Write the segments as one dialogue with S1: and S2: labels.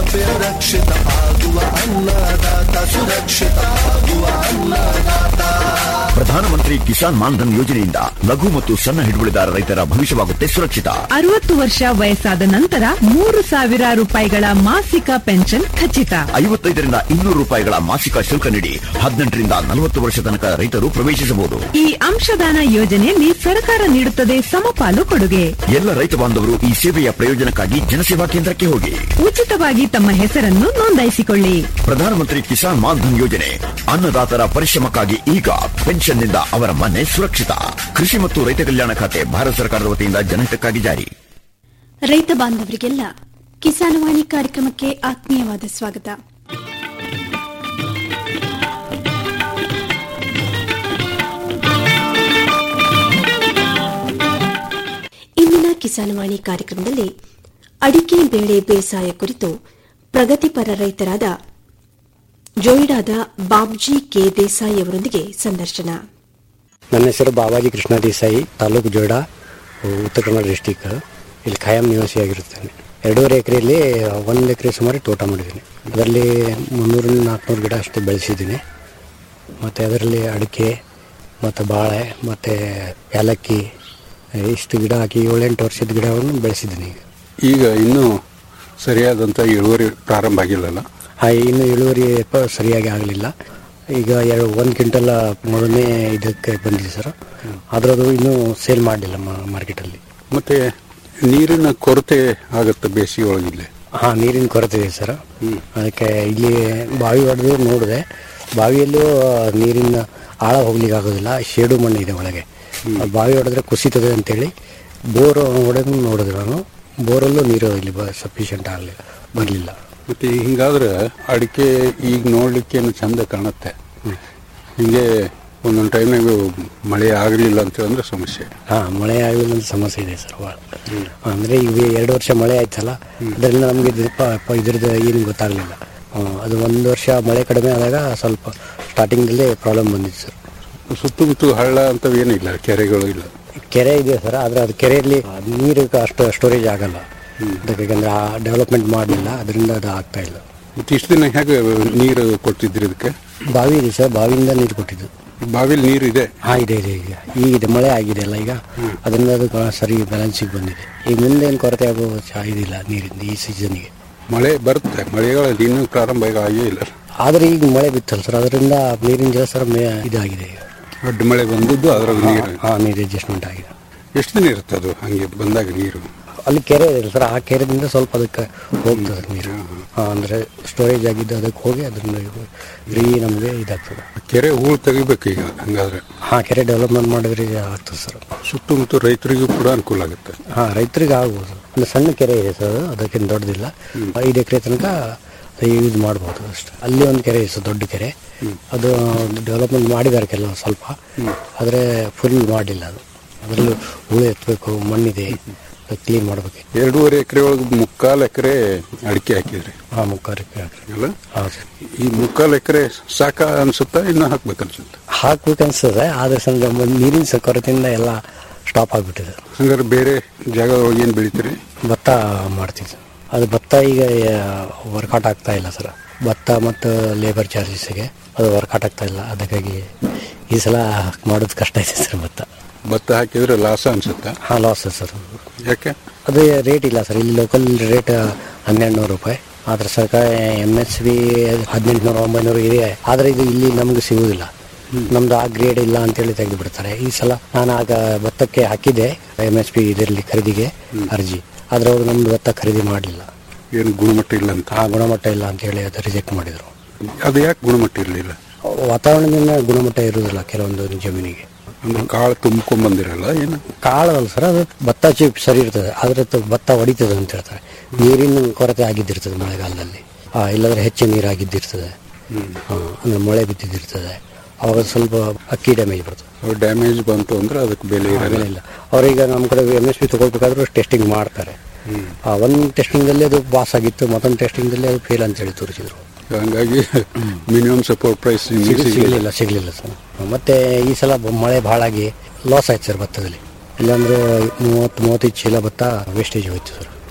S1: ಸೌಲಭ್ಯ ರಕ್ಷಿತ ಆಗುವ ಅನ್ನದಾತ ಸುರಕ್ಷಿತ ಆಗುವ ಅನ್ನದಾತ
S2: ಪ್ರಧಾನಮಂತ್ರಿ ಕಿಸಾನ್ ಮಾನ್ಧನ್ ಯೋಜನೆಯಿಂದ ಲಘು ಮತ್ತು ಸಣ್ಣ ಹಿಡುವಳಿದಾರ ರೈತರ ಭವಿಷ್ಯವಾಗುತ್ತೆ ಸುರಕ್ಷಿತ
S3: ಅರವತ್ತು ವರ್ಷ ವಯಸ್ಸಾದ ನಂತರ ಮೂರು ಸಾವಿರ ರೂಪಾಯಿಗಳ ಮಾಸಿಕ ಪೆನ್ಷನ್ ಖಚಿತ
S2: ಐವತ್ತೈದರಿಂದ ಇನ್ನೂರು ರೂಪಾಯಿಗಳ ಮಾಸಿಕ ಶುಲ್ಕ ನೀಡಿ ಹದಿನೆಂಟರಿಂದ ನಲವತ್ತು ವರ್ಷ ತನಕ ರೈತರು ಪ್ರವೇಶಿಸಬಹುದು
S3: ಈ ಅಂಶದಾನ ಯೋಜನೆಯಲ್ಲಿ ಸರ್ಕಾರ ನೀಡುತ್ತದೆ ಸಮಪಾಲು ಕೊಡುಗೆ
S2: ಎಲ್ಲ ರೈತ ಬಾಂಧವರು ಈ ಸೇವೆಯ ಪ್ರಯೋಜನಕ್ಕಾಗಿ ಜನಸೇವಾ ಕೇಂದ್ರಕ್ಕೆ ಹೋಗಿ
S3: ಉಚಿತವಾಗಿ ತಮ್ಮ ಹೆಸರನ್ನು ನೋಂದಾಯಿಸಿಕೊಳ್ಳಿ
S2: ಪ್ರಧಾನಮಂತ್ರಿ ಕಿಸಾನ್ ಮಾನ್ಧನ್ ಯೋಜನೆ ಅನ್ನದಾತರ ಪರಿಶ್ರಮಕ್ಕಾಗಿ ಈಗ ಪೆನ್ಷನ್ನಿಂದ ಅವರ ಮನೆ ಸುರಕ್ಷಿತ ಕೃಷಿ ಮತ್ತು ರೈತ ಕಲ್ಯಾಣ ಖಾತೆ ಭಾರತ ಸರ್ಕಾರದ ವತಿಯಿಂದ ಜನಹಿತಕ್ಕಾಗಿ ಜಾರಿ
S4: ರೈತ ಬಾಂಧವರಿಗೆಲ್ಲ ಕಿಸಾನವಾಣಿ ಕಾರ್ಯಕ್ರಮಕ್ಕೆ ಆತ್ಮೀಯವಾದ ಸ್ವಾಗತ ಇಂದಿನ ಕಿಸಾನವಾಣಿ ಕಾರ್ಯಕ್ರಮದಲ್ಲಿ ಅಡಿಕೆ ಬೆಳೆ ಬೇಸಾಯ ಕುರಿತು ಪ್ರಗತಿಪರ ರೈತರಾದ ಜೋಯಿಡಾದ ಬಾಬ್ಜಿ ಕೆ ದೇಸಾಯಿ ಅವರೊಂದಿಗೆ ಸಂದರ್ಶನ
S5: ನನ್ನ ಹೆಸರು ಬಾಬಾಜಿ ಕೃಷ್ಣ ದೇಸಾಯಿ ತಾಲೂಕು ಜೋಡ ಉತ್ತರ ಕನ್ನಡ ಡಿಸ್ಟಿಕ್ ಇಲ್ಲಿ ಖಾಯಂ ನಿವಾಸಿಯಾಗಿರುತ್ತೇನೆ ಎರಡೂವರೆ ಎಕರೆಯಲ್ಲಿ ಒಂದು ಎಕರೆ ಸುಮಾರು ತೋಟ ಮಾಡಿದ್ದೀನಿ ಅದರಲ್ಲಿ ಮುನ್ನೂರಿಂದ ನಾಲ್ಕುನೂರು ಗಿಡ ಅಷ್ಟು ಬೆಳೆಸಿದ್ದೀನಿ ಮತ್ತು ಅದರಲ್ಲಿ ಅಡಿಕೆ ಮತ್ತು ಬಾಳೆ ಮತ್ತು ಏಲಕ್ಕಿ ಇಷ್ಟು ಗಿಡ ಹಾಕಿ ಏಳೆಂಟು ವರ್ಷದ ಗಿಡವನ್ನು ಬೆಳೆಸಿದ್ದೀನಿ ಈಗ
S6: ಈಗ ಇನ್ನೂ ಸರಿಯಾದಂಥ ಇಳುವರಿ ಪ್ರಾರಂಭ ಆಗಿಲ್ಲಲ್ಲ
S5: ಆ, ಇನ್ನು ಇಳುವರಿ ಪ- ಸರಿಯಾಗಿ ಆಗಲಿಲ್ಲ ಈಗ ಎರಡು ಒಂದು ಕ್ವಿಂಟಲ್ ಮೊದಲನೇ ಇದಕ್ಕೆ ಬಂದಿದೆ ಸರ್ ಆದ್ರೆ ಅದು ಇನ್ನೂ ಸೇಲ್ ಮಾಡಲಿಲ್ಲ ಮಾರ್ಕೆಟಲ್ಲಿ
S6: ಮತ್ತೆ ನೀರಿನ ಕೊರತೆ ಆಗುತ್ತೆ ಬೇಸಿಗೆ ಒಳಗಿಲ್ಲಿ
S5: ಹಾಂ ನೀರಿನ ಕೊರತೆ ಇದೆ ಸರ್ ಅದಕ್ಕೆ ಇಲ್ಲಿ ಬಾವಿ ಹೊಡೆದು ನೋಡಿದೆ ಬಾವಿಯಲ್ಲೂ ನೀರಿನ ಆಳ ಹೋಗ್ಲಿಕ್ಕೆ ಆಗೋದಿಲ್ಲ ಶೇಡು ಮಣ್ಣು ಇದೆ ಒಳಗೆ ಆ ಬಾವಿ ಹೊಡೆದ್ರೆ ಕುಸಿತದೆ ಅಂತೇಳಿ ಬೋರ್ ಹೊಡೆದು ನೋಡಿದೆ ನಾನು ಬೋರಲ್ಲೂ ನೀರು ಇಲ್ಲಿ ಸಫಿಷಿಯಂಟ್ ಆಗಲಿಲ್ಲ ಬರಲಿಲ್ಲ
S6: ಮತ್ತೆ ಹಿಂಗಾದ್ರೆ ಅಡಿಕೆ ಈಗ ನೋಡ್ಲಿಕ್ಕೇನು ಚಂದ ಕಾಣುತ್ತೆ ಹಿಂಗೆ ಒಂದೊಂದು ಟೈಮ್ನಾಗ ಮಳೆ ಆಗಲಿಲ್ಲ ಅಂತ ಅಂದ್ರೆ ಸಮಸ್ಯೆ
S5: ಹಾಂ ಮಳೆ ಆಗಲಿಲ್ಲ ಅಂತ ಸಮಸ್ಯೆ ಇದೆ ಸರ್ ಭಾಳ ಅಂದರೆ ಈಗ ಎರಡು ವರ್ಷ ಮಳೆ ಆಯ್ತಲ್ಲ ಅದರಿಂದ ನಮಗೆ ಇದ್ರದ್ದು ಏನು ಗೊತ್ತಾಗಲಿಲ್ಲ ಅದು ಒಂದು ವರ್ಷ ಮಳೆ ಕಡಿಮೆ ಆದಾಗ ಸ್ವಲ್ಪ ಸ್ಟಾರ್ಟಿಂಗಲ್ಲೇ ಪ್ರಾಬ್ಲಮ್ ಬಂದಿತ್ತು ಸರ್
S6: ಸುತ್ತಮುತ್ತ ಹಳ್ಳ ಅಂತವು ಏನಿಲ್ಲ ಕೆರೆಗಳು ಇಲ್ಲ
S5: ಕೆರೆ ಇದೆ ಸರ್ ಆದರೆ ಅದು ಕೆರೆಯಲ್ಲಿ ನೀರು ಅಷ್ಟು ಸ್ಟೋರೇಜ್ ಆಗಲ್ಲ ಅದಕ್ಕೆ ಯಾಕಂದ್ರೆ ಆ ಡೆವಲಪ್ಮೆಂಟ್ ಮಾಡಲಿಲ್ಲ ಅದರಿಂದ ಅದು ಆಗ್ತಾ ಇಲ್ಲ
S6: ಮತ್ತೆ ಇಷ್ಟು ದಿನ ಹೇಗೆ ನೀರು ಕೊಡ್ತಿದ್ರಿ ಇದಕ್ಕೆ
S5: ಬಾವಿ ಇದೆ ಸರ್ ಬಾವಿಯಿಂದ ನೀರು ಕೊಟ್ಟಿದ್ದು
S6: ಬಾವಿಲಿ ನೀರು ಇದೆ
S5: ಹಾಂ ಇದೆ ಇದೆ ಈಗ ಈಗಿದೆ ಮಳೆ ಆಗಿದೆ ಅಲ್ಲ ಈಗ ಅದರಿಂದ ಅದು ಕ- ಸರಿ ಬ್ಯಾಲೆನ್ಸಿಗೆ ಬಂದಿದೆ ಈ ಮುಂದೆ ಏನು ಕೊರತೆ ಆಗೋ ಚಾ ಇದಿಲ್ಲ ನೀರಿಂದ ಈ ಸೀಸನ್ಗೆ
S6: ಮಳೆ ಬರುತ್ತೆ ಮಳೆಗಳಲ್ಲಿ ಇನ್ನೂ ಪ್ರಾರಂಭ ಈಗ ಆಗೇ ಇಲ್ಲ
S5: ಆದರೆ ಈಗ ಮಳೆ ಬಿತ್ತಲ್ಲ ಸರ್ ಅದರಿಂದ ನೀರಿನ ಜಲಸರ ಮೇ ಇದಾಗಿದೆ ಈಗ
S6: ಅಡ್ಡ ಮಳೆ ಬಂದದ್ದು ಅದ್ರಾಗ ನೀರು
S5: ಹಾಂ ನೀರು ಅಡ್ಜಸ್ಟ್ಮೆಂಟ್ ಆಗಿದೆ
S6: ಎಷ್ಟು ದಿನ ಇರುತ್ತೆ ಅದು ಹಂಗೆ ಬಂದಾಗ ನೀರು
S5: ಅಲ್ಲಿ ಕೆರೆ ಇದೆ ಸರ್ ಆ ಕೆರೆದಿಂದ ಸ್ವಲ್ಪ ಅದಕ್ಕೆ ಹೋಗ್ತದೆ ನೀರು ಹಾಂ ಅಂದರೆ ಸ್ಟೋರೇಜ್ ಆಗಿದ್ದು ಅದಕ್ಕೆ ಹೋಗಿ ಅದರಿಂದ ಫ್ರೀ ನಮಗೆ ಇದಾಗ್ತದೆ
S6: ಕೆರೆ ಹೂಳು ತೆಗಿಬೇಕು ಈಗ ಹಂಗಾದ್ರೆ
S5: ಹಾಂ ಕೆರೆ ಡೆವಲಪ್ಮೆಂಟ್ ಮಾಡಿದ್ರೆ ಆಗ್ತದೆ ಸರ್
S6: ಸುತ್ತಮುತ್ತ ರೈತರಿಗೂ ಕೂಡ ಅನುಕೂಲ ಆಗುತ್ತೆ
S5: ಹಾಂ ರೈತರಿಗೆ ಆಗ್ಬೋದು ಒಂದು ಸಣ್ಣ ಕೆರೆ ಇದೆ ಸರ್ ಅದಕ್ಕೇನು ದೊಡ್ಡದಿಲ್ಲ ಐದು ಎಕರೆ ತನಕ ಯೂಸ್ ಮಾಡ್ಬೋದು ಅಷ್ಟೇ ಅಲ್ಲಿ ಒಂದು ಕೆರೆ ಇದೆ ಸರ್ ದೊಡ್ಡ ಕೆರೆ ಅದು ಡೆವಲಪ್ಮೆಂಟ್ ಮಾಡಿದ್ದಾರೆ ಕೆಲವು ಸ್ವಲ್ಪ ಆದರೆ ಫುಲ್ ಮಾಡಲಿಲ್ಲ ಅದು ಅದರಲ್ಲೂ ಹೂಳು ಎತ್ತಬೇಕು ಮಣ್ಣಿದೆ ಕ್ಲೀನ್ ಮಾಡ್ಬೇಕು
S6: ಎರಡೂವರೆ ಎಕರೆ ಒಳಗೆ ಮುಕ್ಕಾಲು ಎಕರೆ ಅಡಿಕೆ ಹಾಕಿದ್ರಿ
S5: ಹಾಂ ಮುಕ್ಕಾಲು ಎಕರೆ ಹಾಕ್ರಿ
S6: ಅಲ್ಲ
S5: ಹೌದು ಸರ್
S6: ಈ ಮುಕ್ಕಾಲು ಎಕರೆ ಸಾಕ ಅನ್ಸುತ್ತಾ ಇನ್ನು ಹಾಕ್ಬೇಕು ಅನ್ಸುತ್ತೆ
S5: ಹಾಕ್ಬೇಕು ಅನ್ಸ್ತದೆ ಆದರೆ ಸಣ್ಣ ನೀರಿನ ಸ ಕೊರತೆಯಿಂದ ಎಲ್ಲ ಸ್ಟಾಪ್ ಆಗಿಬಿಟ್ಟಿದೆ
S6: ಹಂಗಾರೆ ಬೇರೆ ಜಾಗ ಒಳಗೆ ಏನು ಬೆಳಿತೀರಿ
S5: ಭತ್ತ ಮಾಡ್ತೀವಿ ಸರ್ ಅದು ಭತ್ತ ಈಗ ವರ್ಕೌಟ್ ಆಗ್ತಾ ಇಲ್ಲ ಸರ್ ಭತ್ತ ಮತ್ತು ಲೇಬರ್ ಚಾರ್ಜಸ್ಗೆ ಅದು ವರ್ಕೌಟ್ ಆಗ್ತಾ ಇಲ್ಲ ಅದಕ್ಕಾಗಿ ಈ ಸಲ ಮಾಡೋದು ಕಷ್ಟ ಇದೆ ಸರ್ ಭತ್ತ
S6: ಭತ್ತ ಹಾಕಿದ್ರೆ ಲಾಸ ಅನ್ಸುತ್ತಾ
S5: ಹಾಂ ಲಾಸ್ ಸರ್
S6: ಯಾಕೆ
S5: ಅದು ರೇಟ್ ಇಲ್ಲ ಸರ್ ಇಲ್ಲಿ ಲೋಕಲ್ ರೇಟ್ ಹನ್ನೆರಡು ನೂರು ರೂಪಾಯಿ ಆದ್ರೆ ಸರ್ಕಾರ ಎಮ್ ಎಸ್ ಬಿ ಹದಿನೆಂಟುನೂರು ಒಂಬೈನೂರು ಇದೆ ಆದರೆ ಇದು ಇಲ್ಲಿ ನಮ್ಗೆ ಸಿಗುವುದಿಲ್ಲ ನಮ್ದು ಆ ಗ್ರೇಡ್ ಇಲ್ಲ ಅಂತೇಳಿ ತೆಗೆದು ಬಿಡ್ತಾರೆ ಈ ಸಲ ನಾನು ಆಗ ಭತ್ತಕ್ಕೆ ಹಾಕಿದ್ದೆ ಎಮ್ ಎಸ್ ಪಿ ಇದರಲ್ಲಿ ಖರೀದಿಗೆ ಅರ್ಜಿ ಆದ್ರೆ ಅವರು ನಮ್ದು ಭತ್ತ ಖರೀದಿ ಮಾಡಲಿಲ್ಲ
S6: ಏನು ಗುಣಮಟ್ಟ ಇಲ್ಲ ಅಂತ
S5: ಆ ಗುಣಮಟ್ಟ ಇಲ್ಲ ಅಂತ ಹೇಳಿ ಅದು ರಿಜೆಕ್ಟ್ ಮಾಡಿದರು
S6: ಅದು ಯಾಕೆ ಗುಣಮಟ್ಟ ಇರಲಿಲ್ಲ
S5: ವಾತಾವರಣದಿಂದ ಗುಣಮಟ್ಟ ಇರುವುದಿಲ್ಲ ಕೆಲವೊಂದು ಜಮೀನಿಗೆ
S6: ಅಂದ್ರೆ ಕಾಳು ತುಂಬ್ಕೊಂಡ್ ಬಂದಿರಲ್ಲ ಏನು
S5: ಕಾಳಲ್ಲ ಸರ್ ಅದು ಭತ್ತ ಚಿಪ್ ಸರಿ ಇರ್ತದೆ ಆದ್ರೆ ಅದು ಭತ್ತ ಹೊಡಿತದೆ ಅಂತ ಹೇಳ್ತಾರೆ ನೀರಿನ ಕೊರತೆ ಆಗಿದ್ದಿರ್ತದೆ ಮಳೆಗಾಲದಲ್ಲಿ ಆ, ಇಲ್ಲಾಂದ್ರೆ ಹೆಚ್ಚು ನೀರು ಆಗಿದ್ದಿರ್ತದೆ ಆ, ಅಂದ್ರೆ ಮಳೆ ಬಿದ್ದಿದ್ದಿರ್ತದೆ ಅವಾಗ ಸ್ವಲ್ಪ ಅಕ್ಕಿ ಡ್ಯಾಮೇಜ್ ಬರ್ತದೆ
S6: ಡ್ಯಾಮೇಜ್ ಬಂತು ಅಂದ್ರೆ ಅದಕ್ಕೆ ಬೆಲೆ ಇರಲ್ಲ
S5: ಆಮೇಲೆ ಇಲ್ಲ ಅವ್ರೀಗ ನಮ್ಮ ಕಡೆ ಎಮ್ ಎಸ್ ಪಿ ತಗೊಳ್ಬೇಕಾದ್ರೂ ಟೆಸ್ಟಿಂಗ್ ಮಾಡ್ತಾರೆ ಆ, ಒಂದು ಟೆಸ್ಟಿಂಗ್ದಲ್ಲಿ ಅದು ಪಾಸ್ ಆಗಿತ್ತು ಮತ್ತೊಂದು ಟೆಸ್ಟಿಂಗ್ದಲ್ಲಿ ಅದು ಫೇಲ್ ಅಂತೇಳಿ ತೋರಿಸಿದ್ರು
S6: ಹಂಗಾಗಿ ಮಿನಿಮಮ್ ಸಪೋರ್ಟ್ ಪ್ರೈಸ್
S5: ಸಿಗಲಿಲ್ಲ ಸಿಗಲಿಲ್ಲ ಸರ್ ಮತ್ತೆ ಈ ಸಲ ಬ- ಮಳೆ ಭಾಳ ಆಗಿ ಲಾಸ್ ಆಯ್ತು ಸರ್ ಭತ್ತದಲ್ಲಿ ಇಲ್ಲಾಂದ್ರೆ ಮೂವತ್ತು ಮೂವತ್ತೈದು ಚೀಲ ಭತ್ತ ವೇಸ್ಟೇಜ್ ಹೋಯ್ತು ಸರ್